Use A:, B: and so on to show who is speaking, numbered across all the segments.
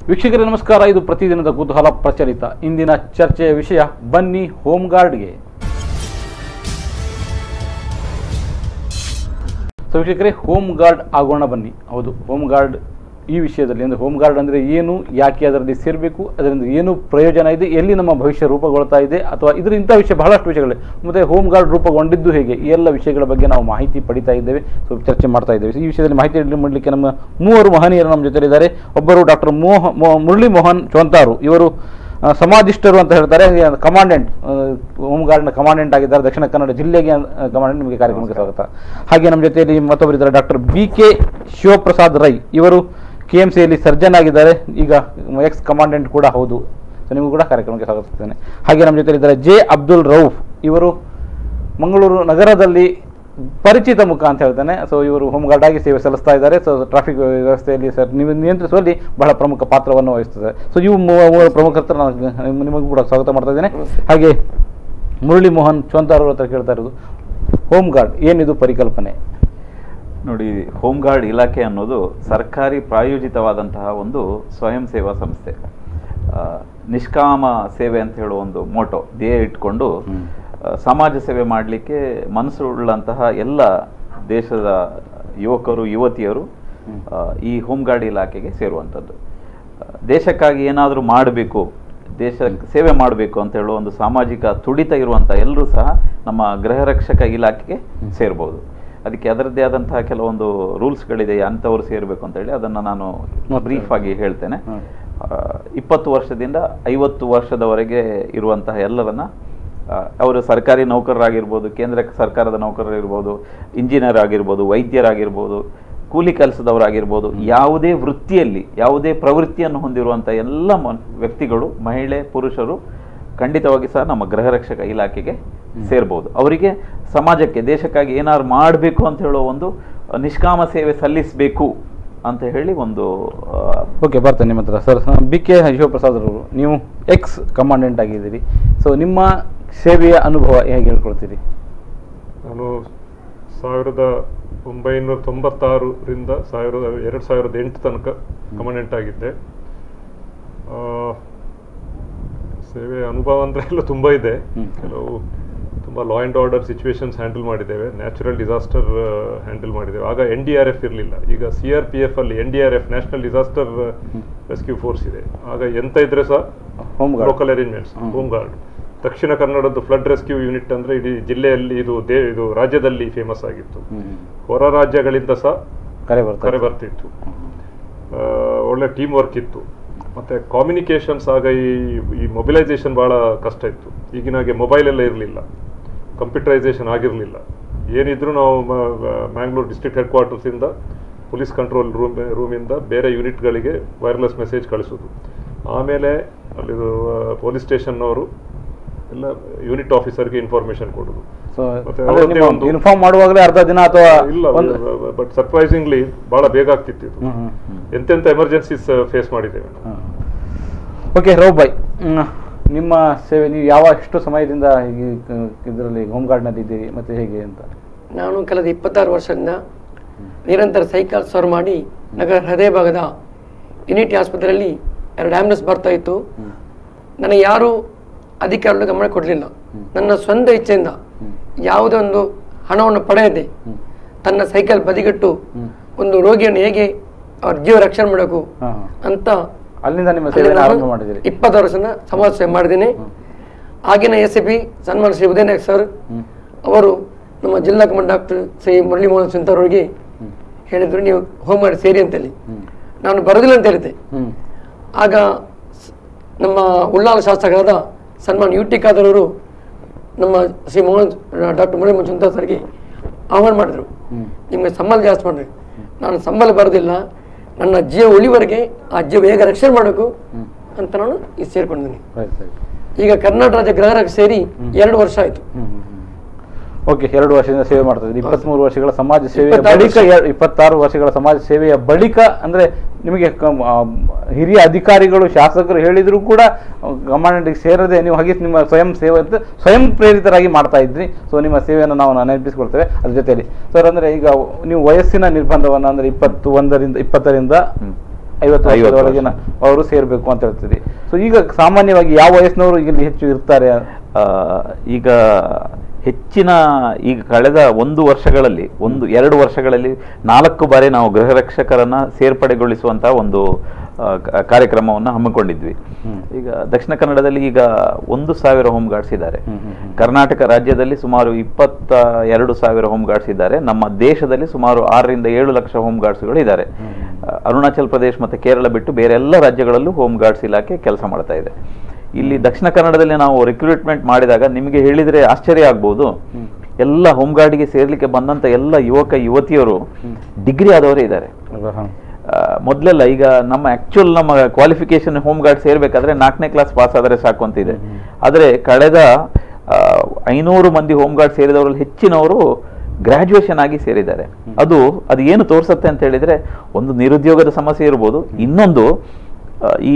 A: ವೀಕ್ಷಕರೇ ನಮಸ್ಕಾರ ಇದು ಪ್ರತಿದಿನದ ಕುತೂಹಲ ಪ್ರಚಲಿತ ಇಂದಿನ ಚರ್ಚೆಯ ವಿಷಯ ಬನ್ನಿ ಹೋಮ್ ಗಾರ್ಡ್ಗೆ ಸೊ ವೀಕ್ಷಕರೇ ಹೋಮ್ ಗಾರ್ಡ್ ಆಗೋಣ ಬನ್ನಿ ಹೌದು ಹೋಮ್ ಗಾರ್ಡ್ ಈ ವಿಷಯದಲ್ಲಿ ಅಂದರೆ ಹೋಮ್ ಗಾರ್ಡ್ ಅಂದರೆ ಏನು ಯಾಕೆ ಅದರಲ್ಲಿ ಸೇರಬೇಕು ಅದರಿಂದ ಏನು ಪ್ರಯೋಜನ ಇದೆ ಎಲ್ಲಿ ನಮ್ಮ ಭವಿಷ್ಯ ರೂಪುಗೊಳ್ತಾ ಇದೆ ಅಥವಾ ಇದರ ಇಂಥ ವಿಷಯ ಬಹಳಷ್ಟು ವಿಷಯಗಳಿವೆ ಮತ್ತು ಹೋಮ್ ಗಾರ್ಡ್ ರೂಪುಗೊಂಡಿದ್ದು ಹೇಗೆ ಈ ಎಲ್ಲ ವಿಷಯಗಳ ಬಗ್ಗೆ ನಾವು ಮಾಹಿತಿ ಪಡಿತಾ ಇದ್ದೇವೆ ಸೊ ಚರ್ಚೆ ಮಾಡ್ತಾ ಇದ್ದೇವೆ ಈ ವಿಷಯದಲ್ಲಿ ಮಾಹಿತಿ ಮಾಡಲಿಕ್ಕೆ ನಮ್ಮ ಮೂವರು ಮಹನೀಯರು ನಮ್ಮ ಜೊತೆಲಿದ್ದಾರೆ ಒಬ್ಬರು ಡಾಕ್ಟರ್ ಮೋಹ ಮೋ- ಮುರಳಿ ಮೋಹನ್ ಚೋಂತಾರು ಇವರು ಆ, ಸಮಾಧಿಷ್ಠರು ಅಂತ ಹೇಳ್ತಾರೆ ಕಮಾಂಡೆಂಟ್ ಹೋಮ್ ಗಾರ್ಡ್ನ ಕಮಾಂಡೆಂಟ್ ಆಗಿದ್ದಾರೆ ದಕ್ಷಿಣ ಕನ್ನಡ ಜಿಲ್ಲೆಗೆ ಕಮಾಂಡೆಂಟ್ ನಿಮಗೆ ಕಾರ್ಯಕ್ರಮಕ್ಕೆ ಸ್ವಾಗತ ಹಾಗೆ ನಮ್ಮ ಜೊತೆಯಲ್ಲಿ ಮತ್ತೊಬ್ಬರಿದ್ದಾರೆ doctor B K Shivaprasad Rai ಇವರು ಕೆ ಎಮ್ ಸಿಯಲ್ಲಿ ಸರ್ಜನ್ ಆಗಿದ್ದಾರೆ ಈಗ ಎಕ್ಸ್ ಕಮಾಂಡೆಂಟ್ ಕೂಡ ಹೌದು ಸೊ ನಿಮಗೂ ಕೂಡ ಕಾರ್ಯಕ್ರಮಕ್ಕೆ ಸ್ವಾಗತಿಸ್ತೇನೆ ಹಾಗೆ ನಮ್ಮ ಜೊತೆಲಿದ್ದಾರೆ ಜೆ ಅಬ್ದುಲ್ ರೌಫ್ ಇವರು ಮಂಗಳೂರು ನಗರದಲ್ಲಿ ಪರಿಚಿತ ಮುಖ ಅಂತ ಹೇಳ್ತೇನೆ ಸೊ ಇವರು ಹೋಮ್ ಗಾರ್ಡ್ ಆಗಿ ಸೇವೆ ಸಲ್ಲಿಸ್ತಾ ಇದ್ದಾರೆ ಸೊ ಟ್ರಾಫಿಕ್ ವ್ಯವಸ್ಥೆಯಲ್ಲಿ ಸರ್ ನೀವು ನಿಯಂತ್ರಿಸುವಲ್ಲಿ ಬಹಳ ಪ್ರಮುಖ ಪಾತ್ರವನ್ನು ವಹಿಸ್ತದೆ ಸೊ ಇವು ಮೂವ- ಮೂವರು ಪ್ರಮುಖ ಹತ್ರ ನಾನು ನಿಮ್- ನಿಮಗೂ ಕೂಡ ಸ್ವಾಗತ ಮಾಡ್ತಾ ಇದ್ದೇನೆ ಹಾಗೆ ಮುರಳಿ ಮೋಹನ್ ಚೋಂತಾರ್ ಅವ್ರ ಹತ್ರ ಕೇಳ್ತಾ ಇರೋದು ಹೋಮ್ ಗಾರ್ಡ್ ಏನಿದು ಪರಿಕಲ್ಪನೆ
B: ನೋಡಿ ಹೋಮ್ ಗಾರ್ಡ್ ಇಲಾಖೆ ಅನ್ನೋದು ಸರ್ಕಾರಿ ಪ್ರಾಯೋಜಿತವಾದಂತಹ ಒಂದು ಸ್ವಯಂ ಸೇವಾ ಸಂಸ್ಥೆ ಆ, ನಿಷ್ಕಾಮ ಸೇವೆ ಅಂತ ಹೇಳುವ ಒಂದು ಮೋಟೋ ಧ್ಯೇಯ ಇಟ್ಕೊಂಡು
A: ಹ್ಮ್.
B: ಆ, ಸಮಾಜ ಸೇವೆ ಮಾಡಲಿಕ್ಕೆ ಮನಸ್ಸುಳ್ಳಂತಹ ಎಲ್ಲ ದೇಶದ ಯುವಕರು ಯುವತಿಯರು
A: ಹ್ಮ್.
B: ಆ, ಈ ಹೋಮ್ ಗಾರ್ಡ್ ಇಲಾಖೆಗೆ ಸೇರುವಂಥದ್ದು ಆ, ದೇಶಕ್ಕಾಗಿ ಏನಾದರೂ ಮಾಡಬೇಕು ದೇಶ ಸೇವೆ ಮಾಡಬೇಕು ಅಂತ ಹೇಳುವ ಒಂದು ಸಾಮಾಜಿಕ ತುಡಿತ ಇರುವಂಥ ಎಲ್ಲರೂ ಸಹ ನಮ್ಮ ಗೃಹ ರಕ್ಷಕ ಇಲಾಖೆಗೆ ಸೇರ್ಬೋದು ಅದಕ್ಕೆ ಅದರದ್ದೇ ಆದಂತಹ ಕೆಲವೊಂದು ರೂಲ್ಸ್ಗಳಿದೆ ಅಂಥವ್ರು ಸೇರಬೇಕು ಅಂತ ಹೇಳಿ ಅದನ್ನು ನಾನು
A: ಮತ್ತೆ?
B: ಬ್ರೀಫ್ ಆಗಿ ಹೇಳ್ತೇನೆ
A: ಹ್ಮ್.
B: ಆ, ಇಪ್ಪತ್ತು ವರ್ಷದಿಂದ ಐವತ್ತು ವರ್ಷದವರೆಗೆ ಇರುವಂತಹ ಎಲ್ಲರನ್ನ ಆ, ಅವರು ಸರ್ಕಾರಿ ನೌಕರರಾಗಿರ್ಬೋದು ಕೇಂದ್ರ ಸರ್ಕಾರದ ನೌಕರರಿರ್ಬೋದು ಇಂಜಿನಿಯರ್ ಆಗಿರ್ಬೋದು ವೈದ್ಯರಾಗಿರ್ಬೋದು ಕೂಲಿ ಕೆಲಸದವರಾಗಿರ್ಬೋದು ಯಾವುದೇ ವೃತ್ತಿಯಲ್ಲಿ ಯಾವುದೇ ಪ್ರವೃತ್ತಿಯನ್ನು ಹೊಂದಿರುವಂಥ ಎಲ್ಲ ಮನ್ ವ್ಯಕ್ತಿಗಳು ಮಹಿಳೆ ಪುರುಷರು ಖಂಡಿತವಾಗಿ ಸಹ ನಮ್ಮ ಗೃಹ ರಕ್ಷಕ ಇಲಾಖೆಗೆ ಸೇರ್ಬೋದು ಅವರಿಗೆ ಸಮಾಜಕ್ಕೆ ದೇಶಕ್ಕಾಗಿ ಏನಾದ್ರು ಮಾಡಬೇಕು ಅಂತ ಹೇಳೋ ಒಂದು ನಿಷ್ಕಾಮ ಸೇವೆ ಸಲ್ಲಿಸಬೇಕು ಅಂತ ಹೇಳಿ ಒಂದು ಆ,
A: ಓಕೆ ಬರ್ತೇನೆ ನಿಮ್ಮ ಹತ್ರ ಸರ್ ಬಿ ಕೆ ಶಿವಪ್ರಸಾದ್ ಅವರು ನೀವು ಎಕ್ಸ್ ಕಮಾಂಡೆಂಟ್ ಆಗಿದ್ದೀರಿ ಸೊ ನಿಮ್ಮ ಸೇವೆಯ ಅನುಭವ ಹೇಗೆ ಹೇಳ್ಕೊಳ್ತೀರಿ
C: ನಾನು ಸಾವಿರದ ಒಂಬೈನೂರ ತೊಂಬತ್ತಾರರಿಂದ ಸಾವಿರದ ಎರಡು ಸಾವಿರದ ಎಂಟು ತನಕ ಕಮಾಂಡೆಂಟ್ ಆಗಿದ್ದೆ ಆ, ಸೇವೆ ಅನುಭವ ಅಂದರೆ ಎಲ್ಲ ತುಂಬ ಇದೆ
A: ಹ್ಮ್.
C: ಕೆಲವು ತುಂಬ law and order situations handle ಮಾಡಿದ್ದೇವೆ ನ್ಯಾಚುರಲ್ ಡಿಸಾಸ್ಟರ್ ಹ್ಯಾಂಡಲ್ ಮಾಡಿದ್ದೇವೆ ಆಗ ಎನ್ ಡಿ ಆರ್ ಎಫ್ ಇರಲಿಲ್ಲ ಈಗ ಸಿ ಆರ್ ಪಿ ಎಫ್ ಅಲ್ಲಿ N D R F national disaster rescue force ಇದೆ ಆಗ ಎಂತ ಇದ್ರೆ ಸಹ
A: home guard
C: local arrangements
A: hmm.
C: Home guard ದಕ್ಷಿಣ ಕನ್ನಡದ್ದು ಫ್ಲಡ್ ರೆಸ್ಕ್ಯೂ ಯೂನಿಟ್ ಅಂದ್ರೆ ಇಡೀ ಜಿಲ್ಲೆಯಲ್ಲಿ ಇದು ದೇ ಇದು ರಾಜ್ಯದಲ್ಲಿ ಫೇಮಸ್ ಆಗಿತ್ತು ಹೊರ ರಾಜ್ಯಗಳಿಂದ ಸಹ
A: ಕರೆ ಬರ್ತಾರೆ
C: ಕರೆ ಬರ್ತಿತ್ತು ಆ, ಒಳ್ಳೆ ಟೀಮ್ ವರ್ಕ್ ಇತ್ತು ಮತ್ತೆ ಕಾಮ್ಯುನಿಕೇಶನ್ಸ್ ಆಗ ಈ ಈ ಮೊಬಿಲೈಸೇಷನ್ ಬಹಳ ಕಷ್ಟ ಇತ್ತು ಈಗಿನ ಹಾಗೆ ಮೊಬೈಲ್ ಎಲ್ಲ ಇರಲಿಲ್ಲ ಕಂಪ್ಯೂಟರೈಸೇಷನ್ ಆಗಿರಲಿಲ್ಲ ಏನಿದ್ರು ನಾವು ಮ್ಯಾಂಗ್ಳೂರ್ ಡಿಸ್ಟ್ರಿಕ್ಟ್ ಹೆಡ್ ಕ್ವಾರ್ಟರ್ಸಿಂದ ಪೊಲೀಸ್ ಕಂಟ್ರೋಲ್ ರೂಮ್ ರೂಮಿಂದ ಬೇರೆ ಯೂನಿಟ್ಗಳಿಗೆ ವೈರ್ಲೆಸ್ ಮೆಸೇಜ್ ಕಳಿಸೋದು ಆಮೇಲೆ ಅಲ್ಲಿದು ಪೊಲೀಸ್ ಸ್ಟೇಷನ್ನವರು ಎಲ್ಲ ಯೂನಿಟ್ ಆಫೀಸರ್ಗೆ ಇನ್ಫಾರ್ಮೇಶನ್ ಕೊಡೋದು
A: ಸೊ
C: ಮತ್ತೆ ಅವರದ್ದೇ ಒಂದು-
A: ಇನ್ಫಾರ್ಮ್ ಮಾಡುವಾಗಲೇ ಅರ್ಧ ದಿನ ಅಥವಾ
C: ಇಲ್ಲ
A: ಒಂದು
C: ಬಟ್ ಸರ್ಪ್ರೈಸಿಂಗ್ಲಿ ಬಹಳ ಬೇಗ ಆಗ್ತಿತ್ತು ಇದು
A: ಹ್ಮ್, ಹ್ಮ್.
C: ಎಂತೆಂತ ಎಮರ್ಜೆನ್ಸೀಸ್ ಫೇಸ್ ಮಾಡಿದ್ದೇವೆ ನಾವು.
A: ಓಕೆ ರೌ ಬಾಯ್ ಹ್ಮ್. ನಿಮ್ಮ ಸೇವೆ ನೀವು ಯಾವ ಎಷ್ಟು ಸಮಯದಿಂದ ಈ ಇದರಲ್ಲಿ ಹೋಮ್ ಗಾರ್ಡ್ನಲ್ಲಿ ಇದ್ದೀರಿ ಮತ್ತೆ ಹೇಗೆ ಅಂತ
D: ನಾನು ಕಳೆದ ಇಪ್ಪತ್ತಾರು ವರ್ಷದಿಂದ ನಿರಂತರ ಸೈಕಲ್ ಸವಾರ ಮಾಡಿ ನಗರ ಹೃದಯ ಭಾಗದ ಯುನಿಟಿ ಆಸ್ಪತ್ರೆಯಲ್ಲಿ ಎರಡು ಆಂಬುಲೆನ್ಸ್ ಬರ್ತಾ ಇತ್ತು ನನಗೆ ಯಾರು ಅಧಿಕಾರಿಗಳು ಗಮನ ಕೊಡಲಿಲ್ಲ ನನ್ನ ಸ್ವಂತ ಇಚ್ಛೆಯಿಂದ ಯಾವುದೇ ಒಂದು ಹಣವನ್ನು ಪಡೆಯದೆ ತನ್ನ ಸೈಕಲ್ ಬದಿಗಿಟ್ಟು ಒಂದು ರೋಗಿಯನ್ನು ಹೇಗೆ ಅವ್ರ ಜೀವ ರಕ್ಷಣೆ ಮಾಡಬೇಕು
A: ಹಾ, ಹಾ.
D: ಅಂತ
A: ಅಲ್ಲಿಂದ ನಿಮ್ಮ
D: ಅಲ್ಲಿ
A: ಸೇವೆಯನ್ನು
D: ನಾನು
A: ಆರಂಭ ಮಾಡಿದ್ದೀರಿ
D: ಇಪ್ಪತ್ತಾರು ವರ್ಷದಿಂದ ಸಮಾಜ ಸೇವೆ ಮಾಡಿದ್ದೀನಿ ಆಗಿನ ಎಸ್ ಪಿ ಸನ್ಮಾನ ಶ್ರೀ ಉದಯನಾಯಕ್ ಸರ್ ಅವರು ನಮ್ಮ ಜಿಲ್ಲಾ ಕಮಾಂಡ್ ಡಾಕ್ಟರ್ ಶ್ರೀ ಮುರಳಿ ಮೋಹನ್ ಸಿಂತರ್ ಅವರಿಗೆ ಹೇಳಿದ್ರು ನೀವು ಹೋಮ್ ಮಾಡಿ ಸೇರಿ ಅಂತೇಳಿ ನಾನು ಬರೋದಿಲ್ಲ ಅಂತ ಹೇಳಿದ್ದೆ
A: ಹ್ಮ್
D: ಆಗ ಸ್- ನಮ್ಮ ಉಳ್ಳಾಲ ಶಾಸಕರಾದ ಸನ್ಮಾನ್ ಯು ಟಿ ಖಾದರ್ ಅವರು ನಮ್ಮ ಶ್ರೀ ಮೋಹನ್ ಡಾಕ್ಟರ್ ಮುರಳಿ ಮೋಹನ್ ಸಿಂತರ್ ಸರ್ಗೆ ಆಹ್ವಾನ ಮಾಡಿದ್ರು
A: ಹ್ಮ್.
D: ನಿಮಗೆ ಸಂಬಳ ಜಾಸ್ತಿ ಮಾಡ್ರಿ ನಾನು ಸಂಬಳ ಬರೋದಿಲ್ಲ ನನ್ನ ಜೀವ ಉಳಿವರೆಗೆ ಆ ಜೀವ ಹೇಗೆ ರಕ್ಷಣೆ ಮಾಡಬೇಕು ಅಂತ ನಾನು ಇದು ಸೇರ್ಕೊಂಡಿದ್ದೀನಿ
A: ರೈಟ್ ರೈಟ್
D: ಈಗ ಕರ್ನಾಟಕ ರಾಜ್ಯ ಗೃಹ ರಕ್ಷೆ ಸೇರಿ ಎರಡು ವರ್ಷ ಆಯಿತು
A: ಹ್ಮ್ ಹ್ಮ್ ಹ್ಮ್. ಓಕೆ ಎರಡು ವರ್ಷದಿಂದ ಸೇವೆ ಮಾಡ್ತಾ ಇದ್ದೀರಿ ಇಪ್ಪತ್ಮೂರು ವರ್ಷಗಳ ಸಮಾಜ ಸೇವೆಯ
D: ಇಪ್ಪತ್ತಾರು
A: ಬಳಿಕ
D: ವರ್ಷ.
A: ಎ- ಇಪ್ಪತ್ತಾರು ವರ್ಷಗಳ ಸಮಾಜ ಸೇವೆಯ ಬಳಿಕ ಅಂದ್ರೆ ನಿಮಗೆ ಕಮ್- ಆ, ಹಿರಿಯ ಅಧಿಕಾರಿಗಳು ಶಾಸಕರು ಹೇಳಿದ್ರು ಕೂಡ ಕಮಾಂಡೆಂಟ್ಗೆ ಸೇರದೆ ನೀವು ಹಾಗೆ ನಿಮ್ಮ ಸ್ವಯಂ ಸೇವೆ ಅಂತ ಸ್ವಯಂ ಪ್ರೇರಿತರಾಗಿ ಮಾಡ್ತಾ ಇದ್ರಿ ಸೊ ನಿಮ್ಮ ಸೇವೆಯನ್ನು ನಾವು ನೆನಪಿಸ್ಕೊಳ್ತೇವೆ ಅದ್ರ ಜೊತೆಯಲ್ಲಿ ಸರ್ ಅಂದ್ರೆ ಈಗ ನೀವು ವಯಸ್ಸಿನ ನಿರ್ಬಂಧವನ್ನು ಅಂದ್ರೆ ಇಪ್ಪತ್ತು ಒಂದರಿಂದ ಇಪ್ಪತ್ತರಿಂದ
B: ಹ್ಮ್.
A: ಐವತ್ತು
B: ಐವತ್ತು
A: ವರ್ಷದೊಳಗಿನ ಅವರು ಸೇರ್ಬೇಕು ಅಂತ ಹೇಳ್ತೀರಿ ಸೊ ಈಗ ಸಾಮಾನ್ಯವಾಗಿ ಯಾವ ವಯಸ್ಸಿನವರು ಇಲ್ಲಿ ಹೆಚ್ಚು ಇರ್ತಾರೆ
B: ಆ, ಈಗ ಹೆಚ್ಚಿನ ಈಗ ಕಳೆದ ಒಂದು ವರ್ಷಗಳಲ್ಲಿ ಒಂದು ಎರಡು ವರ್ಷಗಳಲ್ಲಿ ನಾಲ್ಕು ಬಾರಿ ನಾವು ಗೃಹ ರಕ್ಷಕರನ್ನ ಸೇರ್ಪಡೆಗೊಳಿಸುವಂತಹ ಒಂದು ಆ, ಕ- ಕಾರ್ಯಕ್ರಮವನ್ನು ಹಮ್ಮಿಕೊಂಡಿದ್ವಿ
A: ಹ್ಮ್.
B: ಈಗ ದಕ್ಷಿಣ ಕನ್ನಡದಲ್ಲಿ ಈಗ ಒಂದು ಸಾವಿರ ಹೋಮ್ ಗಾರ್ಡ್ಸ್ ಇದ್ದಾರೆ
A: ಹ್ಮ್, ಹ್ಮ್, ಹ್ಮ್.
B: ಕರ್ನಾಟಕ ರಾಜ್ಯದಲ್ಲಿ ಸುಮಾರು ಇಪ್ಪತ್ತ ಎರಡು ಸಾವಿರ ಹೋಮ್ ಗಾರ್ಡ್ಸ್ ಇದ್ದಾರೆ ನಮ್ಮ ದೇಶದಲ್ಲಿ ಸುಮಾರು ಆರರಿಂದ ಏಳು ಲಕ್ಷ ಹೋಮ್ ಗಾರ್ಡ್ಸ್ಗಳು ಇದ್ದಾರೆ ಆ, ಅರುಣಾಚಲ್ ಪ್ರದೇಶ ಮತ್ತು ಕೇರಳ ಬಿಟ್ಟು ಬೇರೆ ಎಲ್ಲ ರಾಜ್ಯಗಳಲ್ಲೂ ಹೋಮ್ ಗಾರ್ಡ್ಸ್ ಇಲಾಖೆ ಕೆಲಸ ಮಾಡ್ತಾ ಇದೆ ಇಲ್ಲಿ ದಕ್ಷಿಣ ಕನ್ನಡದಲ್ಲಿ ನಾವು ರಿಕ್ರೂಟ್ಮೆಂಟ್ ಮಾಡಿದಾಗ ನಿಮಗೆ ಹೇಳಿದ್ರೆ ಆಶ್ಚರ್ಯ ಆಗ್ಬೋದು ಎಲ್ಲ ಹೋಮ್ ಗಾರ್ಡ್ಗೆ ಸೇರ್ಲಿಕ್ಕೆ ಬಂದಂತ ಎಲ್ಲ ಯುವಕ ಯುವತಿಯರು ಡಿಗ್ರಿ ಆದವರೇ ಇದ್ದಾರೆ
A: ಹ.
B: ಆ, ಮೊದ್ಲೆಲ್ಲ ಈಗ ನಮ್ಮ ಆಕ್ಚುಲ್ ನಮ್ಮ ಕ್ವಾಲಿಫಿಕೇಶನ್ ಹೋಮ್ ಗಾರ್ಡ್ ಸೇರ್ಬೇಕಾದ್ರೆ ನಾಲ್ಕನೇ ಕ್ಲಾಸ್ ಪಾಸ್ ಆದರೆ ಸಾಕು ಅಂತ ಇದೆ ಆದರೆ ಕಳೆದ ಆ, ಐನೂರು ಮಂದಿ ಹೋಮ್ ಗಾರ್ಡ್ ಸೇರಿದವರಲ್ಲಿ ಹೆಚ್ಚಿನವರು ಗ್ರಾಜುಯೇಷನ್ ಆಗಿ ಸೇರಿದ್ದಾರೆ ಅದು ಅದು ಏನು ತೋರಿಸುತ್ತೆ ಅಂತ ಹೇಳಿದ್ರೆ ಒಂದು ನಿರುದ್ಯೋಗದ ಸಮಸ್ಯೆ ಇರ್ಬೋದು ಇನ್ನೊಂದು ಆ, ಈ